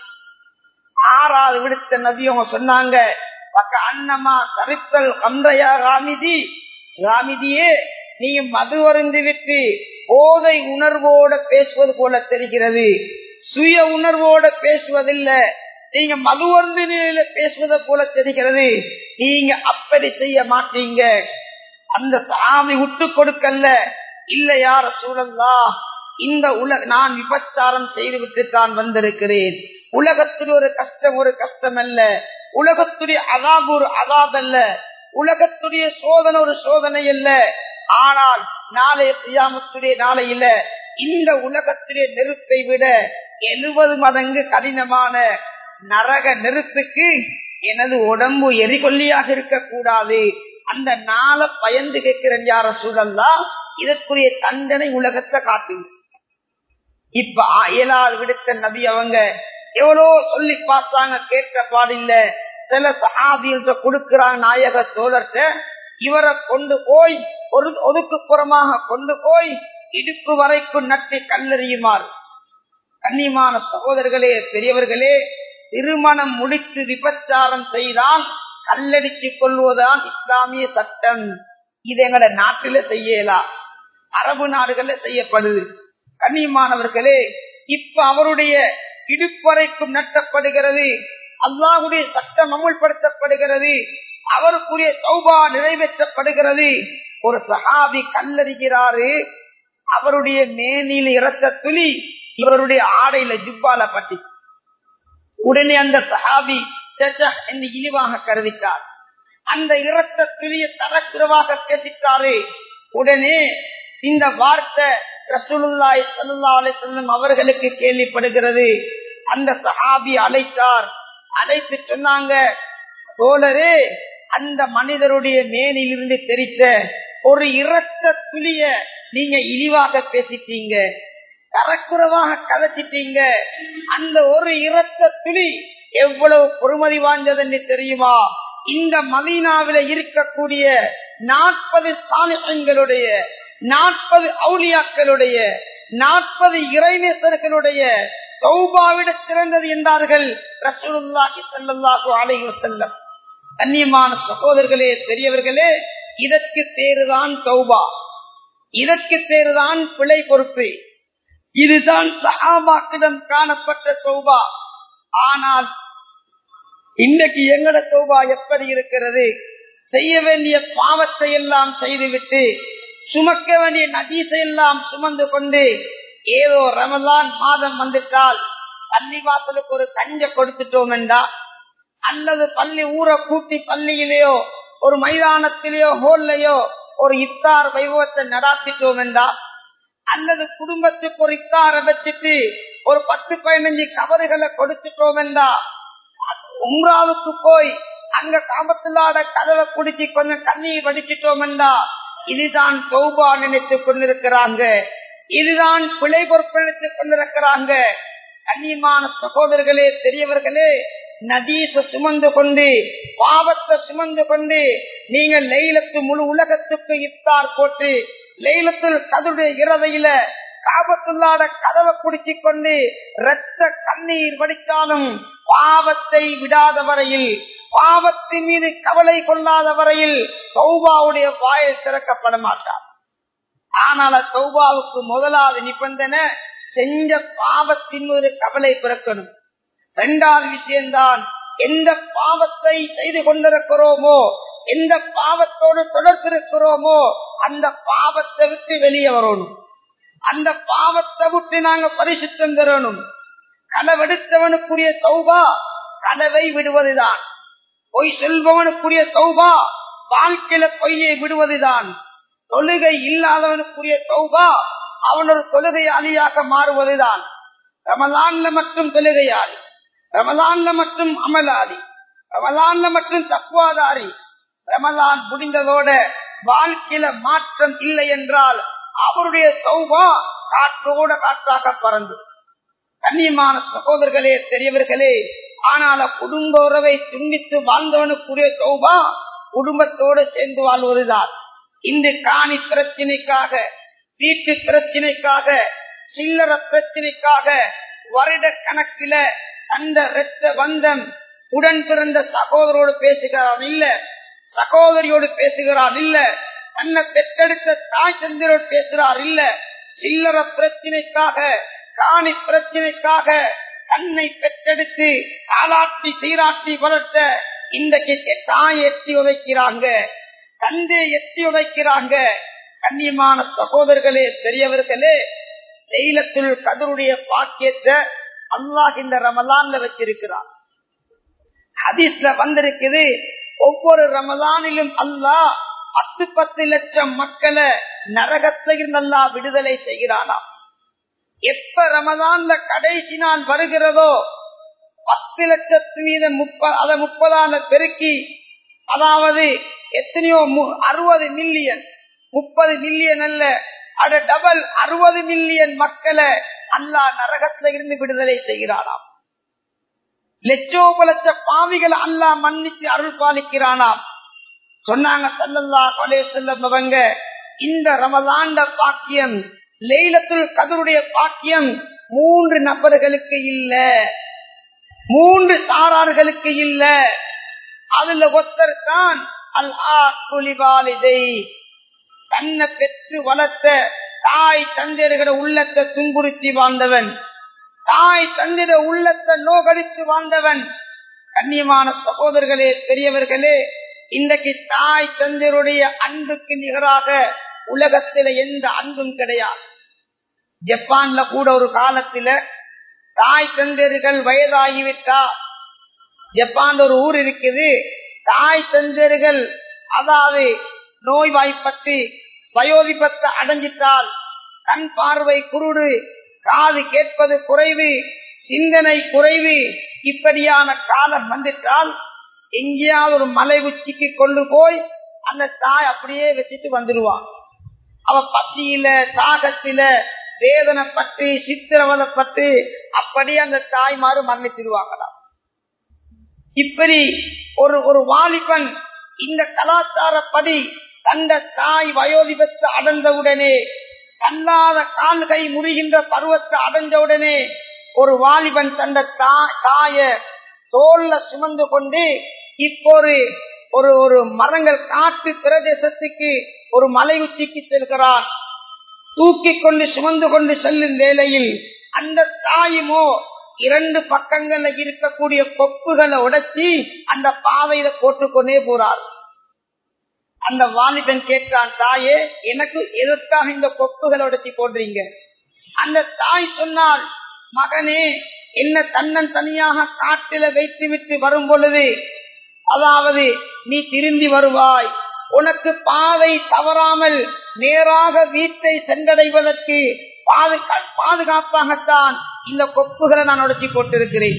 ஆறாவது விடுத்த நபி அவங்க சொன்னாங்க பக்க அன்னமா சரித்தல் கந்தையா ராமிதி ராமிதியே நீ மது அருந்து விட்டு போதை உணர்வோட பேசுவது போல தெரிகிறது சுய உணர்வோட பேசுவதில்லை நீங்க மது அருந்து நிலையில பேசுவதை போல தெரிகிறது நீங்க அப்படி செய்ய மாட்டீங்க அந்த சாமி விட்டு கொடுக்கல இல்ல யார சூழல்லா இந்த உலக நான் விபச்சாரம் செய்து விட்டு தான் வந்திருக்கிறேன் உலகத்தில் ஒரு கஷ்டம் ஒரு கஷ்டம் அல்ல உலகத்துடைய அதாபு ஒரு அதாப் அல்ல உலகத்துடைய சோதனை ஒரு சோதனை அல்ல ஆனால் நாளைய சியாமத்துடைய நாளையில இந்த உலகத்துடைய நெருப்பை விட எழுபது மடங்கு கடினமான நரக நெருப்புக்கு எனது உடம்பு எரிகொல்லியாக இருக்கக்கூடாது அந்த நாளை பயந்து கேட்கிறேன் யார சூழல்லா இதற்குரிய தண்டனை உலகத்தை காட்டுங்க இப்ப ஏழாவது விடுத்த நபி அவங்க எவ்வளோ சொல்லி பார்த்தாங்க கேட்க பாடில்ல சில சஹாபியல்கிட்ட கொடுக்கிறாங்க நாயக தோழர்கிட்ட இவரை கொண்டு போய் ஒரு ஒதுக்குப்புறமாக கொண்டு போய் இடுப்பு வரைக்கும் நட்டி கல்லறியுமாறு கண்ணியமான சகோதரர்களே பெரியவர்களே திருமணம் முடித்து விபச்சாரம் செய்தால் கல்லடித்துக் கொள்வதுதான் இஸ்லாமிய சட்டம் இது எங்கட நாட்டில செய்யலாம் அரபு நாடுகள்ல செய்யப்படுது கண்ணியமானவர்களே இப்ப அவருடைய இடுப்பறைக்கும் நட்டப்படுகிறது அல்லாஹுடைய சட்டம் அமுல்படுத்தப்படுகிறது அவருக்குரிய சௌபா நிறைவேற்றப்படுகிறது ஒரு சஹாபி கல்லறிகிறாரு அவருடைய மேனில இறக்க துளி இவருடைய ஆடையில ஜுப்பால பட்டி உடனே அந்த சஹாபி என்று இழிவாக கருதிட்டார் அந்த இரத்த துளிய தரக்குறவாக பேசிட்டாரு உடனே இந்த வார்த்தை ரசூலுல்லாய் சல்லா செல்லும் அவர்களுக்கு கேள்விப்படுகிறது அந்த சஹாபி அழைத்தார் அழைத்து சொன்னாங்க தோழரே அந்த மனிதருடைய மேனிலிருந்து தெரித்த ஒரு இரத்த துளிய நீங்க இழிவாக பேசிட்டீங்க தரக்குறவாக கதைச்சிட்டீங்க அந்த ஒரு இரத்த துளி எவ்வளவு பொறுமதி வாய்ந்ததுன்னு தெரியுமா இந்த மதீனாவில இருக்கக்கூடிய நாற்பது சாலிகளுடைய நாற்பது அவுலியாக்களுடைய நாற்பது இறைநேசர்களுடைய சௌபாவிட சிறந்தது என்றார்கள் ரசூலுல்லாஹி ஸல்லல்லாஹு அலைஹி வஸல்லம் கண்ணியமான சகோதரர்களே பெரியவர்களே இதற்கு பேருதான் தௌபா இதற்கு பேருதான் பிழை பொறுப்பு இதுதான் சஹாபாக்கிடம் காணப்பட்ட தௌபா ஆனால் இன்றைக்கு எங்கட தௌபா எப்படி இருக்கிறது செய்ய வேண்டிய பாவத்தை எல்லாம் செய்துவிட்டு சுமக்க வேண்டிய நதீசை எல்லாம் சுமந்து கொண்டு ஏதோ ரமலான் மாதம் வந்துட்டால் பள்ளி வாசலுக்கு ஒரு கஞ்ச கொடுத்துட்டோம் என்றா அல்லது பள்ளி ஊரை கூட்டி பள்ளியிலேயோ ஒரு மைதானத்திலேயோ ஹோல்லையோ ஒரு இத்தார் வைபவத்தை நடாத்திட்டோம் என்றா அல்லது குடும்பத்துக்கு ஒரு இத்தார வச்சுட்டு ஒரு பத்து பதினஞ்சு கவறுகளை கொடுத்துட்டோம் என்றா உம்ராவுக்கு போய் அங்க காபத்துலாட கதவை குடிச்சு கொஞ்சம் தண்ணியை வடிச்சிட்டோம் என்றா இதுதான் சௌபா நினைத்துக் கொண்டிருக்கிறாங்க இதுதான் பிழை பொறுப்பெடுத்துக் கொண்டிருக்கிறாங்க கண்ணியமான சகோதரர்களே பெரியவர்களே நதீச சுமந்து கொண்டு பாவத்தை சுமந்து கொண்டு நீங்க லைலத்து முழு உலகத்துக்கு இத்தார் போட்டு லைலத்தில் கதுடைய இரவையில காபத்துள்ளாட கதவை குடிச்சு கொண்டு ரத்த கண்ணீர் வடித்தாலும் பாவத்தை விடாத வரையில் பாவத்தின் மீது கவலை கொள்ளாத வரையில் சௌபாவுடைய வாயை திறக்கப்பட மாட்டார் ஆனால் சௌபாவுக்கு முதலாவது நிபந்தனை செஞ்ச பாவத்தின் ஒரு கவலை பிறக்கணும் இரண்டாவது விஷயம்தான் எந்த பாவத்தை செய்து கொண்டிருக்கிறோமோ எந்த பாவத்தோடு தொடர்பிருக்கிறோமோ அந்த பாவத்தை விட்டு வெளியே வரணும் அந்த பாவத்தை விட்டு நாங்க பரிசுத்தம் தரணும் களவெடுத்தவனுக்குரிய சௌபா கனவை விடுவதுதான் பொய் செல்பவனுக்குரிய சௌபா வாழ்க்கையில பொய்யை விடுவதுதான் தொழுகை இல்லாதவனுக்குரிய சௌபா அவன் ஒரு தொழுகையாளியாக மாறுவதுதான் ரமலான்ல மட்டும் தொழுகையாளி ரமலான்ல மட்டும் அமலாளி ரமலான்ல மட்டும் தக்குவாதாரி ரமலான் முடிந்ததோட வாழ்க்கையில மாற்றம் இல்லை என்றால் அவருடைய சௌபா காற்றோட காற்றாக பறந்து கண்ணியமான சகோதரர்களே பெரியவர்களே ஆனால் குடும்ப உறவை துண்டித்து வாழ்ந்தவனுக்குரிய சௌபா குடும்பத்தோடு சேர்ந்து வாழ்வதுதான் இந்த காணி பிரச்சினைக்காக வீட்டு பிரச்சினைக்காக சில்லற பிரச்சினைக்காக வருட கணக்கில அந்த இரத்த பந்தம் உடன் பிறந்த சகோதரோடு பேசுகிறான் இல்ல சகோதரியோடு பேசுகிறான் இல்ல தன்னை பெற்றெடுத்த தாய் தந்தரோடு பேசுகிறார் இல்ல சில்லற பிரச்சினைக்காக காணி பிரச்சினைக்காக தன்னை பெற்றெடுத்து தாளாட்டி சீராட்டி வளர்த்த இன்றைக்கு தாய் எட்டி உதைக்கிறாங்க தந்தை எட்டி உதைக்கிறாங்க கண்ணியமான சகோதரர்களே பெரியவர்களே லைலத்துல் கதருடைய பாக்கியத்தை அல்லாஹ் இந்த ரமலான்ல வச்சிருக்கிறார் ஹதீஸ்ல வந்திருக்குது ஒவ்வொரு ரமலானிலும் அல்லாஹ் பத்து பத்து லட்சம் மக்களை நரகத்தையும் நல்லா விடுதலை செய்கிறானாம் எப்ப ரமதான்ல கடைசி நாள் வருகிறதோ பத்து லட்சத்து மீது முப்பது அதை முப்பதால பெருக்கி அதாவது எத்தனையோ அறுபது மில்லியன் முப்பது மில்லியன் அல்ல அட டபுள் அறுபது மில்லியன் மக்களை அல்லா நரகத்துல இருந்து விடுதலை செய்கிறானாம் லட்சோப லட்ச பாவிகள் அல்லா மன்னித்து அருள் பாலிக்கிறானாம் சொன்னாங்க சல்லல்லா கொலே செல்லம் அவங்க இந்த ரமதாண்ட பாக்கியம் லைலத்துல் கதருடைய பாக்கியம் மூன்று நபர்களுக்கு இல்ல மூன்று சாரார்களுக்கு இல்ல அதுல ஒருத்தர் தான் அல் ஆலிதை தன்னை பெற்று வளர்த்த தாய் தந்தையர்கள உள்ளத்தை துன்புறுத்தி வாழ்ந்தவன் தாய் தந்தைய உள்ளத்தை நோகடித்து வாழ்ந்தவன் கண்ணியமான சகோதரர்களே பெரியவர்களே இன்றைக்கு தாய் தந்தையருடைய அன்புக்கு நிகராக உலகத்தில எந்த அன்பும் கிடையாது ஜப்பான்ல கூட ஒரு காலத்துல தாய் தந்தையர்கள் வயதாகிவிட்டா ஜப்பான் ஒரு ஊர் இருக்குது தாய் தந்தையர்கள் அதாவது நோய்வாய்ப்பட்டு வயோதிபத்தை அடைஞ்சிட்டால் கண் பார்வை குருடு காது கேட்பது குறைவு சிந்தனை குறைவு இப்படியான காலம் வந்துட்டால் எங்கேயாவது ஒரு மலை உச்சிக்கு கொண்டு போய் அந்த தாய் அப்படியே வச்சுட்டு வந்துடுவான் அவ பசியில தாகத்தில வேதனைப்பட்டு சித்திரவதப்பட்டு அப்படி அந்த தாய்மாறு மரணிச்சிருவாங்களாம் இப்படி ஒரு ஒரு வாலிபன் இந்த கலாச்சாரப்படி தந்த தாய் வயோதிபத்தை அடைந்தவுடனே கல்லாத கால் கை முறிகின்ற பருவத்தை அடைஞ்சவுடனே ஒரு வாலிபன் தந்த தாய தோல்ல சுமந்து கொண்டு இப்போ ஒரு ஒரு ஒரு மரங்கள் காட்டு பிரதேசத்துக்கு ஒரு மலை உச்சிக்கு செல்கிறான் தூக்கி கொண்டு சுமந்து கொண்டு செல்லும் வேளையில் அந்த தாயுமோ இரண்டு பக்கங்கள்ல இருக்கக்கூடிய கொப்புகளை உடைச்சி அந்த பாதையில போட்டுக்கொண்டே போறார் அந்த வாலிபன் கேட்கிறான் தாயே எனக்கு எதற்காக இந்த கொப்புகளை உடைச்சி போடுறீங்க அந்த தாய் சொன்னால் மகனே என்ன தன்னன் தனியாக காட்டில வைத்து விட்டு வரும் பொழுது அதாவது நீ திரும்பி வருவாய் உனக்கு பாதை தவறாமல் நேராக வீட்டை சென்றடைவதற்கு பாதுகாப்பாகத்தான் இந்த கொப்புகளை நான் உடச்சி போட்டிருக்கிறேன்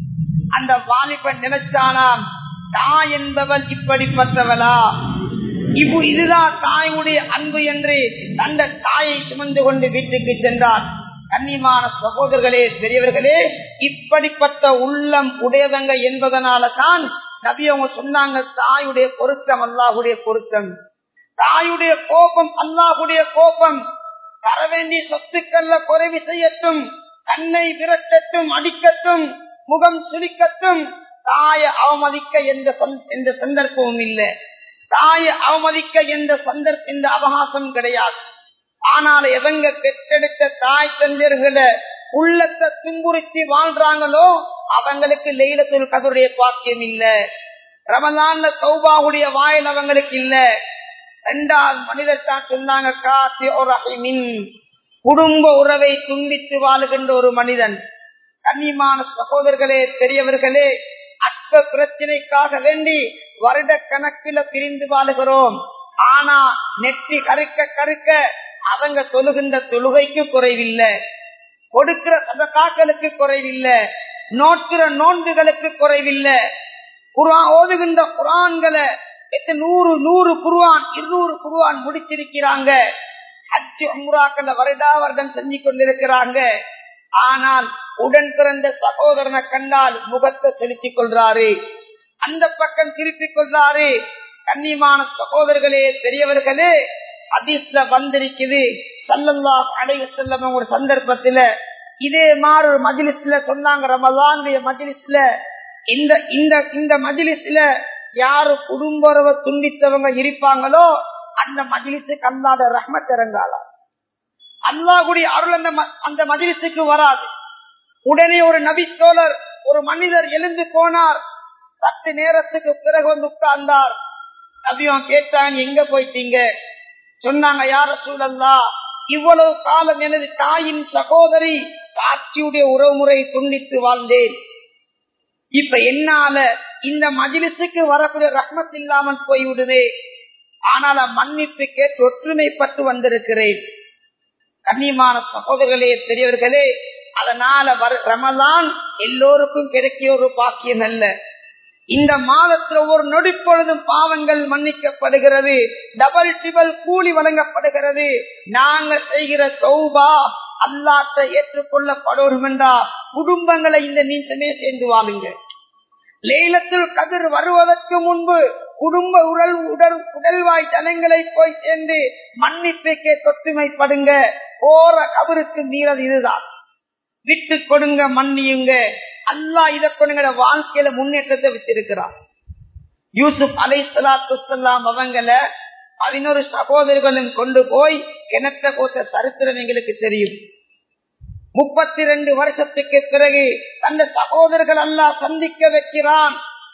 அந்த வாலிபன் நினைச்சானாம் தாய் என்பவள் இப்படிப்பட்டவளா இப்போ இதுதான் தாயுடைய அன்பு என்று தந்த தாயை சுமந்து கொண்டு வீட்டுக்கு சென்றார் கண்ணியமான சகோதரர்களே பெரியவர்களே இப்படிப்பட்ட உள்ளம் உடையவங்க என்பதனால தான் நபி அவங்க சொன்னாங்க தாயுடைய பொருத்தம் அல்லாஹுடைய பொருத்தம் தாயுடைய கோபம் அல்லாஹுடைய கோபம் தர வேண்டிய சொத்துக்கள்ல குறைவு செய்யட்டும் கண்ணை விரட்டட்டும் அடிக்கட்டும் முகம் சுருக்கட்டும் தாய அவமதிக்க எந்த எந்த சந்தர்ப்பமும் இல்லை தாய அவமதிக்க எந்த சந்தர்ப்ப இந்த அவகாசம் கிடையாது ஆனால் எவங்க பெற்றெடுத்த தாய் தந்தர்களை உள்ளத்தை துன்புறுத்தி வாழ்றாங்களோ அவங்களுக்கு லெயிலத்தில் கதருடைய பாக்கியம் இல்ல ரமலான்ல சௌபாவுடைய வாயில் அவங்களுக்கு இல்ல இரண்டாவது மனிதர் தான் சொன்னாங்க காத்தி ஒரு அகிமின் குடும்ப உறவை துண்டித்து வாழுகின்ற ஒரு மனிதன் கண்ணியமான சகோதரர்களே பெரியவர்களே அற்ப பிரச்சனைக்காக வேண்டி வருட கணக்கில பிரிந்து வாழுகிறோம் ஆனா நெற்றி கருக்க கருக்க அவங்க தொழுகின்ற தொழுகைக்கு குறைவில்லை கொடுக்கிற சதக்காக்களுக்கு குறைவில்லை நோட்டுற நோன்புகளுக்கு குறைவில்லை குரான் ஓதுகின்ற குரான்களை நூறு நூறு குருவான் இருநூறு குருவான் முடிச்சிருக்கிறாங்க அச்சு அம்ராக்கள வருடா வருடம் செஞ்சு கொண்டிருக்கிறாங்க ஆனால் உடன் பிறந்த சகோதரனை கண்டால் முகத்தை செலுத்திக் கொள்றாரு அந்த பக்கம் திருப்பிக் கொள்றாரு கண்ணியமான சகோதரர்களே பெரியவர்களே அதிர்ஷ்ட வந்திருக்குது சல்லல்லா அடைவு செல்லம் ஒரு சந்தர்ப்பத்துல இதே மாதிரி ஒரு மஜிலிஸ்ல சொன்னாங்க ரமலானுடைய மஜிலிஸ்ல இந்த இந்த இந்த மஜிலிஸ்ல யாரு குடும்ப உறவை துண்டித்தவங்க இருப்பாங்களோ அந்த மஜிலிசுக்கு அல்லாத ரஹ்மத் இறங்காலாம் அல்லாஹுடைய அருள் அந்த அந்த மஜிலிசுக்கு வராது உடனே ஒரு நபி தோழர் ஒரு மனிதர் எழுந்து போனார் சத்து நேரத்துக்கு பிறகு வந்து உட்கார்ந்தார் நபியும் கேட்டாங்க எங்க போயிட்டீங்க சொன்னாங்க யார சூழல்லா இவ்வளவு காலம் எனது தாயின் சகோதரி காட்சியுடைய உறவுமுறை துண்டித்து வாழ்ந்தேன் இப்ப என்னால இந்த மஜிலிசுக்கு வரக்கூடிய ரஹ்மத் இல்லாமல் போய்விடுவே ஆனால் மன்னிப்பு கேட்டு ஒற்றுமைப்பட்டு வந்திருக்கிறேன் கண்ணியமான சகோதரர்களே பெரியவர்களே அதனால ரமலான் எல்லோருக்கும் கிடைக்கிய ஒரு பாக்கியம் அல்ல இந்த மாதத்துல ஒரு நொடி பொழுதும் பாவங்கள் மன்னிக்கப்படுகிறது டபுள் டிபல் கூலி வழங்கப்படுகிறது நாங்க செய்கிற சௌபா அல்லாட்ட ஏற்றுக்கொள்ளப்படும் என்றா குடும்பங்களை இந்த நீச்சமே சேர்ந்து வாழுங்க லேலத்தில் கதிர் வருவதற்கு முன்பு குடும்ப உடல் உடல் உடல்வாய் ஜனங்களை போய் சேர்ந்து மன்னிப்புக்கே தொத்துமைப்படுங்க போற கபருக்கு மீறது இதுதான் விட்டு கொடுங்க மன்னியுங்க அல்லா இதை கொடுங்கிற வாழ்க்கையில முன்னேற்றத்தை வச்சிருக்கிறார் யூசுப் அலை சலாத்துலாம் அவங்கள பதினோரு சகோதரர்களும் கொண்டு போய் கிணத்த போட்ட சரித்திரம் எங்களுக்கு தெரியும் முப்பத்தி ரெண்டு வருஷத்துக்கு பிறகு அந்த சகோதரர்கள் எல்லாம் சந்திக்க வைக்கிறான்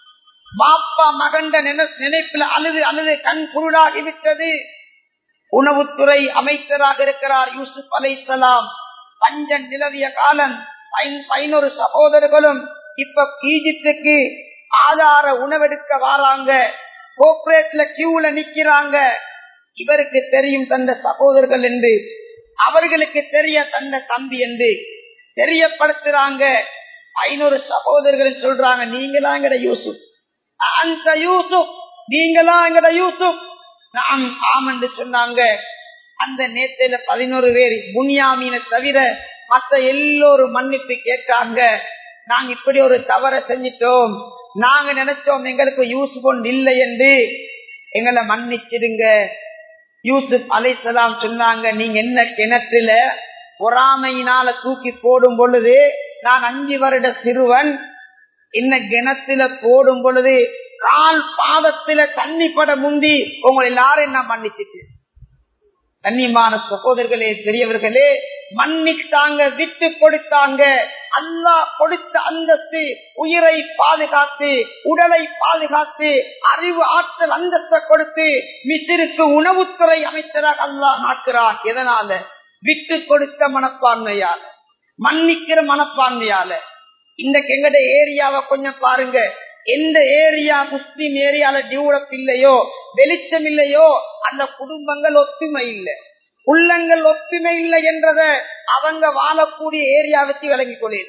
பாப்பா மகண்ட நினைப்பில் அழுது அழுது கண் குருடாகி விட்டது உணவுத்துறை அமைச்சராக இருக்கிறார் யூசுப் அலை சலாம் பஞ்சன் நிலவிய காலம் பதினோரு சகோதரர்களும் இப்ப ஈஜிப்டுக்கு ஆதார உணவெடுக்க வராங்க கோஆபரேட்ல கியூல நிக்கிறாங்க இவருக்கு தெரியும் தந்த சகோதரர்கள் என்று அவர்களுக்கு தெரிய தந்த தம்பி என்று தெரியப்படுத்துறாங்க ஐநூறு சகோதரர்கள் சொல்றாங்க நீங்களா எங்கட யூசுப் அந்த யூசுப் நீங்களா எங்கட யூசுப் நாம் ஆம் என்று சொன்னாங்க அந்த நேரத்துல பதினோரு பேர் புனியாமீனை தவிர மற்ற எல்லோரும் மன்னிப்பு கேட்டாங்க நாங்க இப்படி ஒரு தவற செஞ்சிட்டோம் நாங்க நினைச்சோம் எங்களுக்கு யூஸ் கொண்டு இல்லை என்று எங்களை மன்னிச்சிடுங்க யூசுப் அலைசலாம் சொன்னாங்க நீங்க என்ன கிணற்றுல பொறாமையினால தூக்கி போடும் பொழுது நான் அஞ்சு வருட சிறுவன் என்ன கிணத்துல போடும் பொழுது கால் பாதத்துல தண்ணி பட முந்தி உங்களை எல்லாரும் நான் மன்னிச்சுட்டு கண்ணியமான சகோதரர்களே பெரியவர்களே மன்னித்தாங்க விட்டு கொடுத்தாங்க அல்லாஹ் கொடுத்த அந்தஸ்து உயிரை பாதுகாத்து உடலை பாதுகாத்து அறிவு ஆற்றல் அந்தஸ்தை கொடுத்து மிசிற்கு உணவுத்துறை அமைச்சராக அல்லாஹ் ஆக்குறான் எதனால விட்டு கொடுத்த மனப்பான்மையால மன்னிக்கிற மனப்பான்மையால இன்றைக்கு எங்கட ஏரியாவை கொஞ்சம் பாருங்க எந்த ஏரியா முஸ்லிம் ஏரியால டெவலப் இல்லையோ வெளிச்சம் இல்லையோ அந்த குடும்பங்கள் ஒத்துமை இல்லை உள்ளங்கள் ஒத்துமை இல்லை என்றத அவங்க வாழக்கூடிய ஏரியா வச்சு விளங்கிக் கொள்ளேன்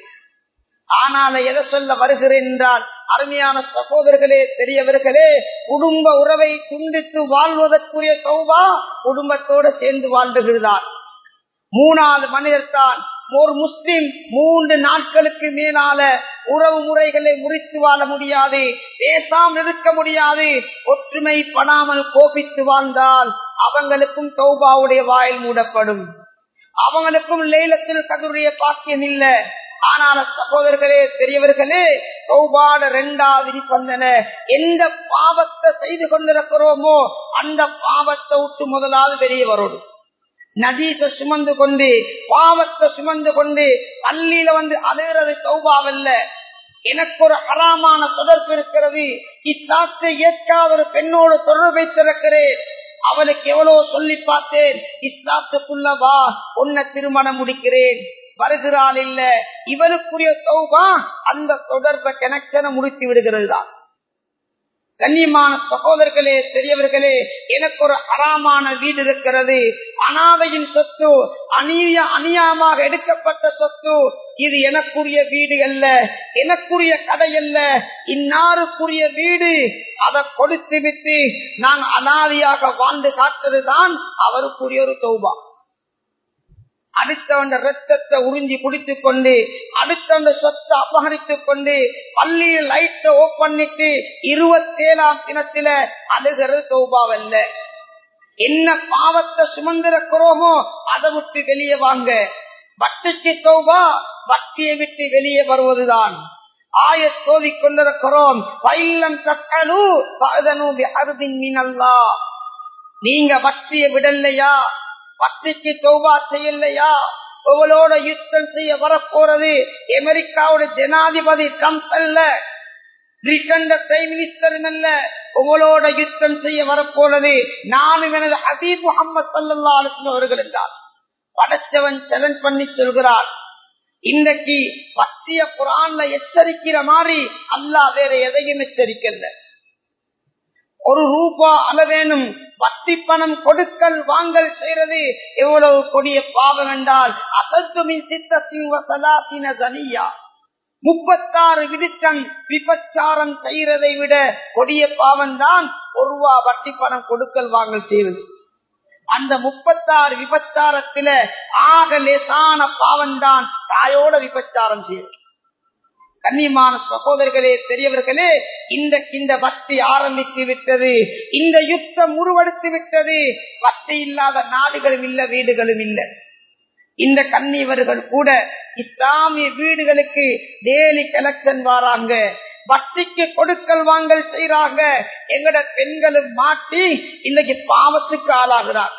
ஆனால் எதை சொல்ல வருகிறேன் என்றால் அருமையான சகோதரர்களே பெரியவர்களே குடும்ப உறவை துண்டித்து வாழ்வதற்குரிய சௌபா குடும்பத்தோடு சேர்ந்து வாழ்ந்துகிறார் மூணாவது மனிதர் தான் ஒரு முஸ்லிம் மூன்று நாட்களுக்கு மேலால உறவு முறைகளை முறித்து வாழ முடியாது பேசாமல் இருக்க முடியாது ஒற்றுமை படாமல் கோபித்து வாழ்ந்தால் அவங்களுக்கும் தௌபாவுடைய வாயில் மூடப்படும் அவங்களுக்கும் லேலத்தில் கதருடைய பாக்கியம் இல்ல ஆனால் சகோதரர்களே பெரியவர்களே சௌபாட ரெண்டாவது நிபந்தன எந்த பாவத்தை செய்து கொண்டிருக்கிறோமோ அந்த பாவத்தை விட்டு முதலாவது வெளியே வரணும் நதீச சுமந்து கொண்டு பாவத்தை சுமந்து கொண்டு பள்ளியில வந்து அழுகிறது சௌபாவல்ல எனக்கு ஒரு ஹராமான தொடர்பு இருக்கிறது இஸ்லாத்தை ஏற்காத ஒரு பெண்ணோடு தொடர்பு வைத்திருக்கிறேன் அவளுக்கு எவ்வளவு சொல்லி பார்த்தேன் இஸ்லாத்துக்குள்ள வா உன்னை திருமணம் முடிக்கிறேன் வருகிறாள் இல்ல இவனுக்குரிய சௌபா அந்த தொடர்பை கனெக்ஷனை முடித்து விடுகிறது தான் கண்ணியமான சகோதரர்களே பெரியவர்களே எனக்கு ஒரு அறாமான வீடு இருக்கிறது அனாதையின் சொத்து அநீய அநியாயமாக எடுக்கப்பட்ட சொத்து இது எனக்குரிய வீடு அல்ல எனக்குரிய கடை அல்ல இன்னாருக்குரிய வீடு அதை கொடுத்து விட்டு நான் அனாதியாக வாழ்ந்து காட்டுறதுதான் அவருக்குரிய ஒரு தௌபா அடுத்தவன் ரத்தத்தை உறிஞ்சி குடித்துக் கொண்டு அடுத்தவன் சொத்தை அபகரித்துக் கொண்டு பள்ளியில் லைட்டை ஓப் பண்ணிட்டு இருபத்தி ஏழாம் தினத்தில அழுகிறது தௌபாவல்ல என்ன பாவத்தை சுமந்திருக்கிறோமோ அதை விட்டு வெளியே வாங்க வட்டிக்கு தௌபா வட்டியை விட்டு வெளியே வருவதுதான் ஆய சோதி கொண்டிருக்கிறோம் பயிலம் கட்டலு பதனு அருதின் மீனல்லா நீங்க வட்டியை விடலையா வட்டிக்கு தௌபா செய்யலையா உங்களோட யுத்தம் செய்ய வரப்போறது அமெரிக்காவோட ஜனாதிபதி ட்ரம்ப் அல்ல பிரிட்டன் பிரைம் மினிஸ்டரும் அல்ல உங்களோட யுத்தம் செய்ய வரப்போறது நானும் எனது ஹபீப் முகமது சல்லா அலுவலம் அவர்கள் என்றார் படைச்சவன் சேலஞ்ச் பண்ணி சொல்கிறார் இன்றைக்கு பத்திய குரான்ல எச்சரிக்கிற மாதிரி அல்லாஹ் வேற எதையும் எச்சரிக்கல ஒரு ரூபா அளவேனும் வட்டி பணம் கொடுக்கல் வாங்கல் செய்யறது எவ்வளவு கொடிய பாவம் என்றால் அசத்துமின் சித்தத்தின் சனியா முப்பத்தாறு விடுத்தம் விபச்சாரம் செய்யறதை விட கொடிய பாவம் தான் ஒரு ரூபா வட்டி பணம் கொடுக்கல் வாங்கல் செய்வது அந்த முப்பத்தாறு விபச்சாரத்தில ஆக லேசான பாவம் தான் தாயோட விபச்சாரம் செய்வது கண்ணியமான சகோதரர்களே பெரியவர்களே இந்த இந்த வட்டி ஆரம்பித்து விட்டது இந்த யுத்தம் உருவெடுத்து விட்டது வட்டி இல்லாத நாடுகளும் இல்ல வீடுகளும் இல்ல இந்த கண்ணியவர்கள் கூட இஸ்லாமிய வீடுகளுக்கு டெய்லி கலெக்ஷன் வாராங்க வட்டிக்கு கொடுக்கல் வாங்கல் செய்யறாங்க எங்கட பெண்களும் மாட்டி இன்னைக்கு பாவத்துக்கு ஆளாகிறார்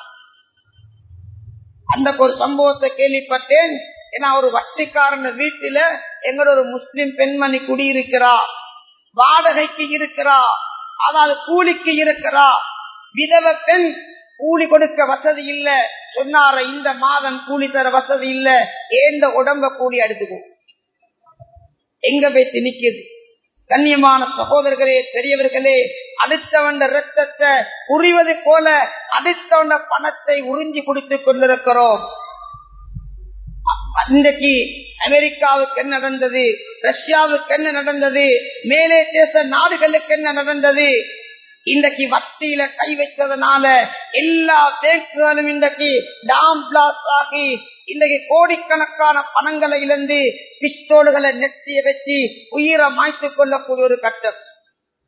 அந்த ஒரு சம்பவத்தை கேள்விப்பட்டேன் ஏன்னா ஒரு வட்டிக்காரன வீட்டுல எங்களோட ஒரு முஸ்லிம் பெண்மணி குடியிருக்கிறா வாடகைக்கு இருக்கிறா அதாவது கூலிக்கு இருக்கிறா விதவ பெண் கூலி கொடுக்க வசதி இல்ல சொன்னார இந்த மாதம் கூலி தர வசதி இல்ல ஏந்த உடம்ப கூலி எடுத்துக்கும் எங்க போய் திணிக்குது கண்ணியமான சகோதரர்களே பெரியவர்களே அடுத்தவண்ட ரத்தத்தை உரிவது போல அடுத்தவண்ட பணத்தை உறிஞ்சி குடித்துக் கொண்டிருக்கிறோம் இன்றைக்கு அமெரிக்காவுக்கு என்ன நடந்தது ரஷ்யாவுக்கு என்ன நடந்தது மேலே தேச நாடுகளுக்கு என்ன நடந்தது இன்றைக்கு வட்டியில கை வைத்ததுனால எல்லா பேங்குகளும் இன்றைக்கு டாம் பிளாஸ் ஆகி இன்றைக்கு கோடிக்கணக்கான பணங்களை இழந்து பிஸ்தோல்களை நெட்டிய வச்சு உயிரை மாய்த்துக் கொள்ளக்கூடிய ஒரு கட்டம்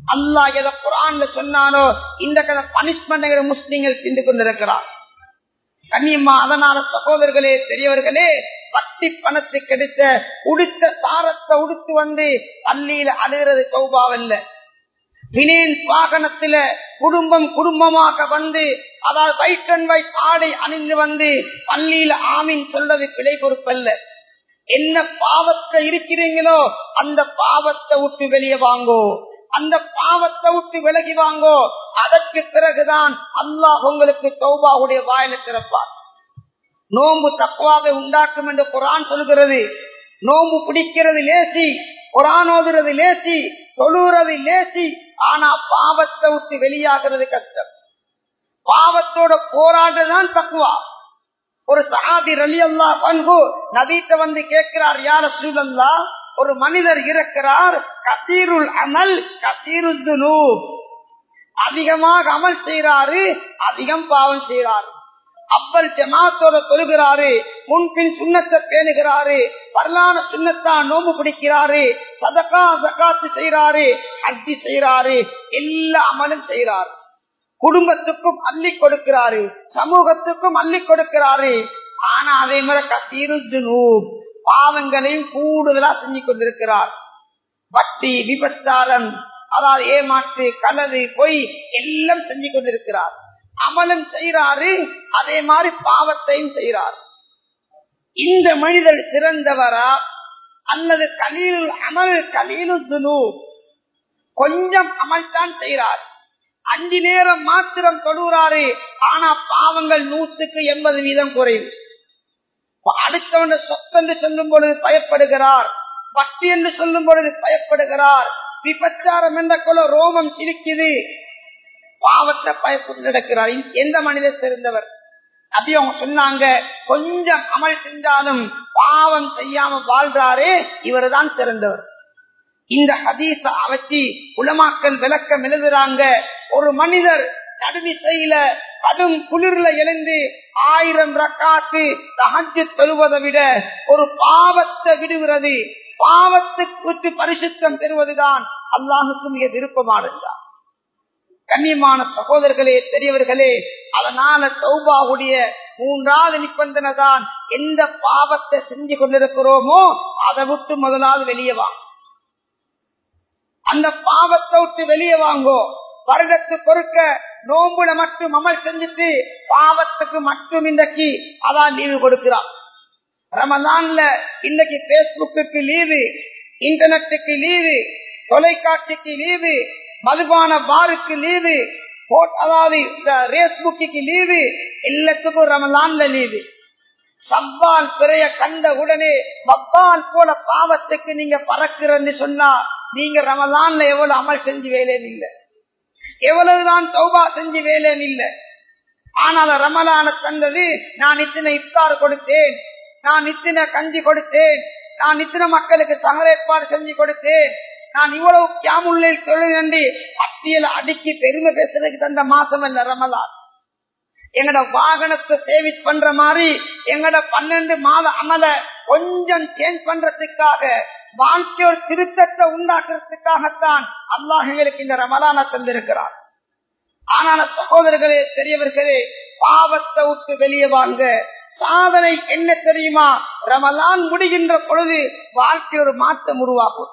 அல்லாஹ் எதை குரான்ல சொன்னானோ இந்த கதை பனிஷ்மெண்ட் முஸ்லிம்கள் சிந்து கொண்டிருக்கிறார் கண்ணியம்மா அதனால சகோதரர்களே பெரியவர்களே வட்டி பணத்துக்கு கிடைத்த உடுத்த சாரத்தை உடுத்து வந்து பள்ளியில அழுகிறது சௌபாவல்ல பினேன் வாகனத்தில குடும்பம் குடும்பமாக வந்து அதாவது வைட் அண்ட் வைட் ஆடை அணிந்து வந்து பள்ளியில ஆமீன் சொல்றது பிழை பொறுப்பல்ல என்ன பாவத்தை இருக்கிறீங்களோ அந்த பாவத்தை விட்டு வெளியே வாங்கோ அந்த பாவத்தை விட்டு விலகி வாங்கோ அதற்கு பிறகுதான் அல்லாஹ் உங்களுக்கு சௌபாவுடைய வாயில திறப்பார் நோம்பு தக்குவாவை உண்டாக்கும் என்று குரான் சொல்கிறது நோம்பு பிடிக்கிறது லேசி குரான் ஓதுறது லேசி தொழுகிறது லேசி ஆனா பாவத்தை விட்டு வெளியாகிறது கஷ்டம் பாவத்தோட போராடுதான் தக்குவா ஒரு சஹாபி ரலி அல்லா பண்பு நபீட்ட வந்து கேட்கிறார் யார சூழல்லா ஒரு மனிதர் இருக்கிறார் கசீருல் அமல் கசீருல் துனூப் அதிகமாக அமல் செய்யறாரு அதிகம் பாவம் செய்யறாரு அப்பல் ஜமாத்தோட தொழுகிறாரு முன்பின் சுண்ணத்தை பேணுகிறாரு வரலான சுண்ணத்தான் நோம்பு பிடிக்கிறாரு சதக்கா சகாத்து செய்யறாரு அட்டி செய்யறாரு எல்லா அமலும் செய்யறாரு குடும்பத்துக்கும் அள்ளி கொடுக்கிறாரு சமூகத்துக்கும் அள்ளி கொடுக்கிறாரு ஆனா அதே மாதிரி கசீரு பாவங்களையும் கூடுதலா செஞ்சு கொண்டிருக்கிறார் வட்டி விபச்சாரம் அதாவது ஏமாற்று கலது பொய் எல்லாம் செஞ்சு கொண்டிருக்கிறார் அமலம் செய்யறாரு அதே மாதிரி பாவத்தையும் செய்யறார் இந்த மனிதர் சிறந்தவரா அல்லது கலீல் அமல் கலீலு கொஞ்சம் அமல் தான் செய்யறார் அஞ்சு நேரம் மாத்திரம் தொழுகிறாரு ஆனா பாவங்கள் நூற்றுக்கு எண்பது வீதம் குறையும் அடுத்தவன சொத்தென்று சொல்லும் பொழுது பயப்படுகிறார் பக்தி என்று சொல்லும் பொழுது பயப்படுகிறார் விபச்சாரம் என்ற கொல ரோமம் சிரிக்குது பாவத்தை பயப்பட்டு நடக்கிறார் எந்த மனிதர் சிறந்தவர் அப்படி அவங்க சொன்னாங்க கொஞ்சம் அமல் செஞ்சாலும் பாவம் செய்யாம வாழ்றாரே இவர் தான் சிறந்தவர் இந்த ஹதீச அவச்சி உலமாக்கல் விளக்கம் எழுதுறாங்க ஒரு மனிதர் நடுமிசையில கடும் குளிர்ல எழுந்து ஆயிரம் ரக்காத்து தகஞ்சு தொழுவதை விட ஒரு பாவத்தை விடுகிறது பாவத்துக்கு பரிசுத்தம் பெறுவதுதான் அல்லாஹுக்கு மிக விருப்பமானதுதான் கண்ணியமான சகோதரர்களே பெரியவர்களே அதனால சௌபாவுடைய மூன்றாவது நிபந்தனை தான் எந்த பாவத்தை செஞ்சு கொண்டிருக்கிறோமோ அதை விட்டு முதலாவது வெளியே வாங்க அந்த பாவத்தை விட்டு வெளியே வாங்கோ வருடத்து பொறுக்க நோம்புல மட்டும் அமல் செஞ்சுட்டு பாவத்துக்கு மட்டும் இன்றைக்கு அதான் லீவு கொடுக்கிறான் ரமலான்ல இன்னைக்கு பேஸ்புக்கு லீவு இன்டர்நெட்டுக்கு லீவு தொலைக்காட்சிக்கு லீவு மதுபான பாருக்கு லீவு அதாவது ரேஸ்புக்கு லீவு எல்லாத்துக்கும் ரமலான்ல லீவு சவ்வால் பிறைய கண்ட உடனே வப்பால் போல பாவத்துக்கு நீங்க பறக்குறன்னு சொன்னா நீங்க ரமலான்ல எவ்வளவு அமல் செஞ்சு வேலேன்னு இல்ல எவ்வளவுதான் சௌபா செஞ்சு வேலேன்னு இல்ல ஆனால் ரமலான தந்தது நான் இத்தனை இஃப்தார் கொடுத்தேன் நான் இத்தனை கஞ்சி கொடுத்தேன் நான் இத்தனை மக்களுக்கு சகரேற்பாடு செஞ்சு கொடுத்தேன் நான் இவ்வளவு கியாமுள்ளில் தொழில் நன்றி பட்டியல அடுக்கி பெருமை பேசுறதுக்கு தந்த மாசம் இல்ல ரமலான் எங்கட வாகனத்தை சேவிஸ் பண்ற மாதிரி எங்கட பன்னெண்டு மாத அமல கொஞ்சம் சேஞ்ச் பண்றதுக்காக வாழ்க்கையோட திருத்தத்தை உண்டாக்குறதுக்காகத்தான் அல்லாஹ் எங்களுக்கு இந்த ரமலான தந்திருக்கிறார் ஆனால் சகோதரர்களே பெரியவர்களே பாவத்தை விட்டு வெளியே வாங்க சாதனை என்ன தெரியுமா ரமலான் முடிகின்ற பொழுது வாழ்க்கை ஒரு மாற்றம் உருவாகும்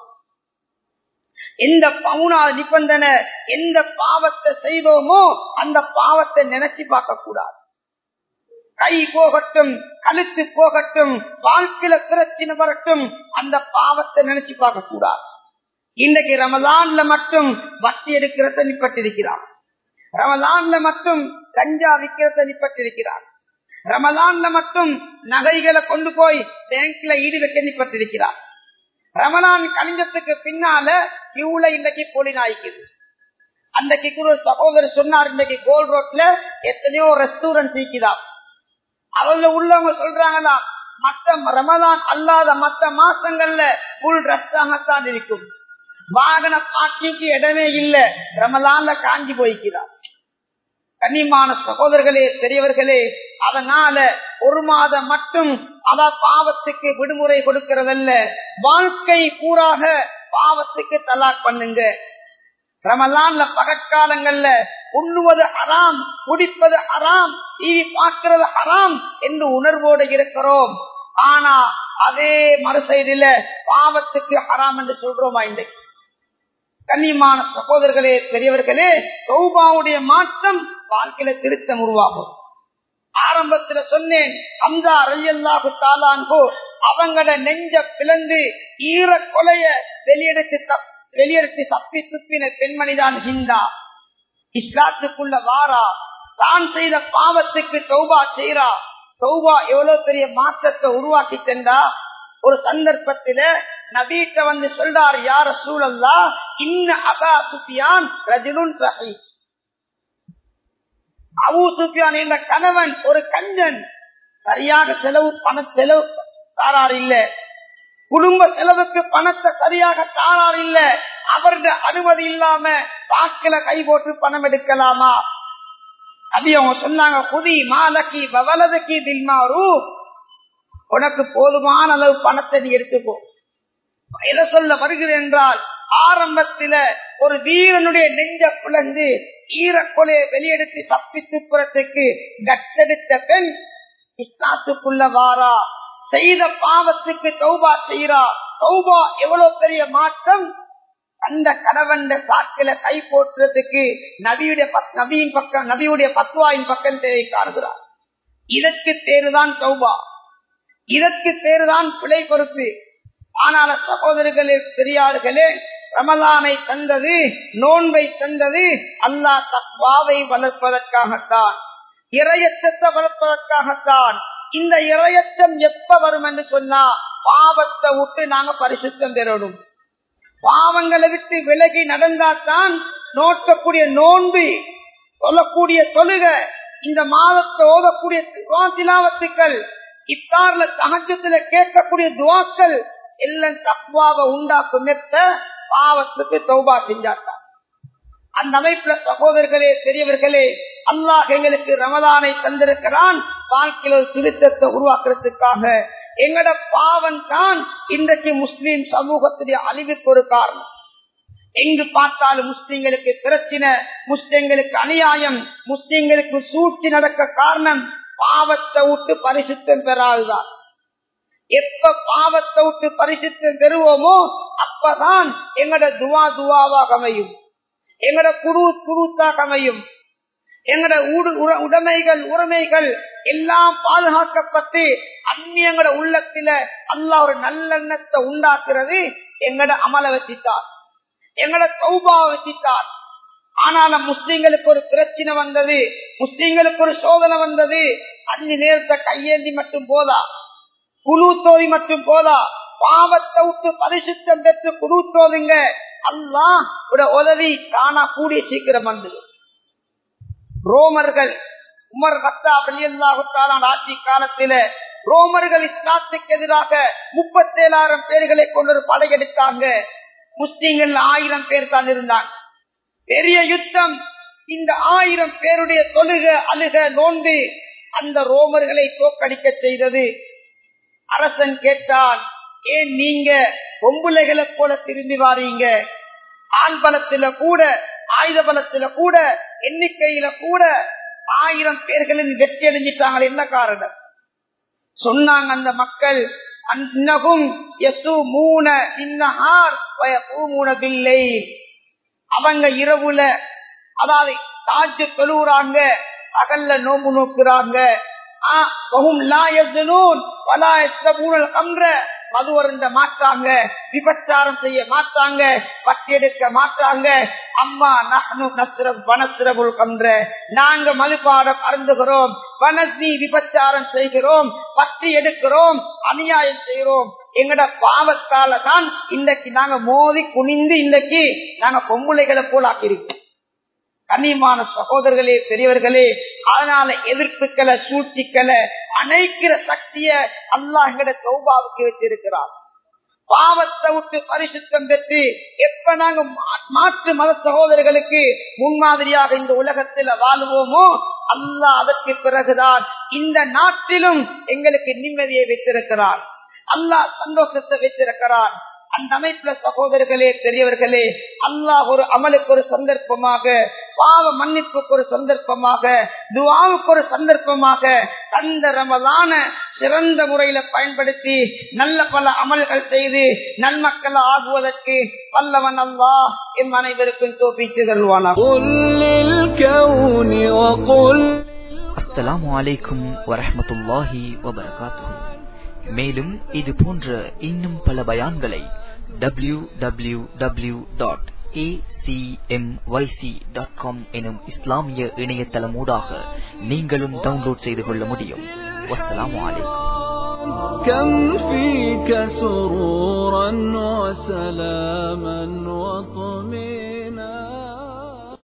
எந்த பவுனாத நிபந்தனை எந்த பாவத்தை செய்தோமோ அந்த பாவத்தை நினைச்சு பார்க்க கூடாது கை போகட்டும் கழுத்து போகட்டும் வாழ்க்கையில பிரச்சனை வரட்டும் அந்த பாவத்தை நினைச்சு பார்க்க கூடாது இன்னைக்கு ரமலான்ல மட்டும் வட்டி எடுக்கிறத நிப்பட்டிருக்கிறார் ரமலான்ல மட்டும் கஞ்சா விற்கிறத நிப்பட்டிருக்கிறார் ரமலான்ல மட்டும் நகைகளை கொண்டு போய் பேங்க்ல ஈடு வைக்க நிப்பட்டிருக்கிறார் ரமலான் கணிஞ்சத்துக்கு பின்னால கியூல இன்னைக்கு பொலி நாய்க்குது அன்றைக்கு கூட ஒரு சகோதரர் சொன்னார் இன்னைக்கு கோல் ரோட்ல எத்தனையோ ரெஸ்டாரண்ட் நீக்குதான் அவங்க உள்ளவங்க சொல்றாங்களா மத்த ரமலான் அல்லாத மத்த மாசங்கள்ல புல் ரஸ்தாகத்தான் இருக்கும் வாகன பாக்கிக்கு இடமே இல்ல ரமலான்ல காஞ்சி போய்க்கிறார் கண்ணியமான சகோதரர்களே பெரியவர்களே அதனால ஒரு மாதம் மட்டும் அத பாவத்துக்கு விடுமுறை கொடுக்கிறதல்ல வாழ்க்கை பூராக பாவத்துக்கு தலாக் பண்ணுங்க ரமலான்ல பகற்காலங்கள்ல உண்ணுவது அறாம் குடிப்பது அறாம் டிவி பார்க்கிறது அறாம் என்று உணர்வோடு இருக்கிறோம் ஆனா அதே மறுசைடில பாவத்துக்கு ஹராம் என்று சொல்றோமா இன்றைக்கு கண்ணியமான சகோதரர்களே பெரியவர்களே சௌபாவுடைய மாற்றம் வாழ்க்கையில திருத்தம் உருவாகும் ஆரம்பத்துல சொன்னேன் அம்தா ரய்யல்லாஹு தாலான்கோ அவங்கள நெஞ்ச பிளந்து ஈர கொலைய வெளியெடுத்து தப்- வெளியெடுத்து தப்பி துப்பின பெண்மணிதான் ஹிந்தா இஸ்லாத்துக்குள்ள வாரா தான் செய்த பாவத்துக்கு தௌபா செய்றா தௌபா எவ்வளவு பெரிய மாற்றத்தை உருவாக்கி தந்தா ஒரு சந்தர்ப்பத்தில நபீட்ட வந்து சொல்றார் யார சூழல்லா இன்ன அபா சுஃபியான் ரஜுலுன் சஹி அபூ சுஃபியான் என்ற கணவன் ஒரு கஞ்சன் சரியாக செலவு பண செலவு தாரார் இல்ல குடும்ப செலவுக்கு பணத்தை சரியாக தாரார் இல்ல அவருடைய அனுமதி இல்லாம வாக்கில கை போட்டு பணம் எடுக்கலாமா அப்படி அவங்க சொன்னாங்க குதி மாலக்கி பவலதக்கி தில்மாரு உனக்கு போதுமான அளவு பணத்தை நீ எடுத்துக்கோ எதை சொல்ல வருகிறேன் என்றால் ஆரம்பத்தில ஒரு வீரனுடைய நெஞ்ச பிளந்து ஈரக்கொலையை வெளியெடுத்து தப்பித்து புறத்துக்கு கட்டெடுத்த பெண் இஸ்லாத்துக்குள்ள வாரா செய்த பாவத்துக்கு தௌபா செய்யறா தௌபா எவ்வளவு பெரிய மாற்றம் அந்த கணவன் சாக்கில கை போட்டுறதுக்கு நபியுடைய பத்- நபியின் பக்கம் நபியுடைய பத்துவாயின் பக்கம் தேவை காணுகிறார் இதற்கு பேருதான் தௌபா இதற்கு பேருதான் பிழை பொறுப்பு ஆனால் சகோதரர்களே பெரியார்களே ரமலானை தந்தது நோன்பை தந்தது அல்லாஹ் தக்வாவை வளர்ப்பதற்காகத்தான் இரையச்சத்தை வளர்ப்பதற்காகத்தான் இந்த இரையச்சம் எப்ப வரும் என்று சொன்னா பாவத்தை விட்டு நாங்க பரிசுத்தம் பெறணும் பாவங்களை விட்டு விலகி நடந்தால்தான் நோக்கக்கூடிய நோன்பு சொல்லக்கூடிய தொழுக இந்த மாதத்தை ஓதக்கூடிய திலாவத்துக்கள் இத்தார்ல தகச்சத்துல கேட்கக்கூடிய துவாக்கள் எல்லாம் தக்குவாவை உண்டாக்கும் மெத்த பாவத்துக்கு தௌபா செஞ்சாத்தான் அந்த அமைப்புல சகோதரர்களே பெரியவர்களே அல்லாஹ் எங்களுக்கு ரமதானை தந்திருக்கிறான் வாழ்க்கையில் ஒரு திருத்தத்தை உருவாக்குறதுக்காக எங்கட பாவம் தான் இன்றைக்கு முஸ்லீம் சமூகத்துடைய அழிவுக்கு ஒரு காரணம் எங்கு பார்த்தாலும் முஸ்லிம்களுக்கு பிரச்சனை முஸ்லிம்களுக்கு அநியாயம் முஸ்லிம்களுக்கு சூழ்ச்சி நடக்க காரணம் பாவத்தை விட்டு பரிசுத்தம் பெறாதுதான் எப்ப பாவத்தை விட்டு பரிசுத்தம் பெறுவோமோ அப்பதான் எங்கட துவா துவாவாக அமையும் எங்கட குரு குருத்தாக அமையும் எங்கட ஊடு உற- உடைமைகள் உரிமைகள் எல்லாம் பாதுகாக்கப்பட்டு அந்நியங்கட உள்ளத்தில அல்லாஹ் ஒரு நல்லெண்ணத்தை உண்டாக்குறது எங்கட அமல வச்சித்தார் எங்கட சௌபா வச்சித்தார் ஆனாலும் முஸ்லிம்களுக்கு ஒரு பிரச்சனை வந்தது முஸ்லிம்களுக்கு ஒரு சோதனை வந்தது அஞ்சு நேரத்தை கையேந்தி மட்டும் போதா குழு தோதி மட்டும் போதா பாவத்தை விட்டு பரிசுத்தம் பெற்று குழு தோதுங்க அல்லா உதவி காணா கூடிய சீக்கிரம் வந்தது ரோமர்கள் உமர் கத்தா வெளியல்லாகுத்தாலான ஆட்சி காலத்தில ரோமர்கள் இஸ்லாத்துக்கு எதிராக முப்பத்தேழாயிரம் பேர்களை கொண்டு ஒரு படையெடுத்தாங்க முஸ்லீம்கள் ஆயிரம் பேர் தான் இருந்தாங்க பெரிய யுத்தம் இந்த ஆயிரம் பேருடைய தொழுக அழுக நோன்பு அந்த ரோமர்களை தோக்கடிக்க செய்தது அரசன் கேட்டான் ஏன் நீங்க பொம்புலைகளை போல திரும்பி வாரீங்க ஆள் பலத்தில கூட ஆயுத பலத்தில கூட எண்ணிக்கையில கூட ஆயிரம் பேர்களின் வெற்றி அடைஞ்சிட்டாங்க என்ன காரணம் சொன்னாங்க அந்த மக்கள் அன்னகும் எசு மூன இன்னஹார் மூன பில்லை அவங்க இரவுல அதாவது தாஜ் தொழுறாங்க அகல்ல நோம்பு நோக்குறாங்க மது அருந்த மாட்டாங்க விபச்சாரம் செய்ய மாட்டாங்க பட்டி எடுக்க மாட்டாங்க அம்மா நஹ்னு நஸ்ரம் வனஸ்ரபுல் கன்ற நாங்க மதுபாடம் அருந்துகிறோம் வனசி விபச்சாரம் செய்கிறோம் பட்டி எடுக்கிறோம் அநியாயம் செய்கிறோம் எங்கட பாவத்தால தான் இன்றைக்கு நாங்க மோதி குனிந்து இன்றைக்கு நாங்க பொம்புளைகளை போல ஆக்கியிருக்கோம் கண்ணியமான சகோதரர்களே பெரியவர்களே அதனால எதிர்ப்புகளை சூழ்ச்சிக்களை அணைக்கிற சக்திய அல்லாஹிட சௌபாவுக்கு வச்சிருக்கிறார் பாவத்தை விட்டு பரிசுத்தம் பெற்று எப்ப நாங்க மா- மாற்று மத சகோதரர்களுக்கு முன்மாதிரியாக இந்த உலகத்தில் வாழுவோமோ அல்லாஹ் அதற்கு பிறகுதான் இந்த நாட்டிலும் எங்களுக்கு நிம்மதியை வைத்திருக்கிறார் அல்லாஹ் சந்தோஷத்தை வைத்திருக்கிறார் அந்த அமைப்புல சகோதரர்களே பெரியவர்களே அல்லாஹ் ஒரு அமலுக்கு ஒரு சந்தர்ப்பமாக பாவ மன்னிப்புக்கு ஒரு சந்தர்ப்பமாக துவாவுக்கு ஒரு சந்தர்ப்பமாக தந்த ரமலான சிறந்த முறையில பயன்படுத்தி நல்ல பல அமல்கள் செய்து நன்மக்கள் ஆகுவதற்கு வல்லவன் அல்லாஹ் எம் அனைவருக்கும் தோப்பிச்சு தருவானா قل للكون وقل அஸ்ஸலாமு அலைக்கும் வரஹ்மத்துல்லாஹி வபரகாத்துஹு மேலும் இது போன்ற இன்னும் பல பயான்களை டபிள்யூ டபிள்யூ டபிள்யூ டாட் எனும் இஸ்லாமிய இணையதளமூடாக நீங்களும் டவுன்லோட் செய்து கொள்ள முடியும் வஸ்ஸலாமு அலைக்கும் كم فيك سرورا وسلاما وطهورا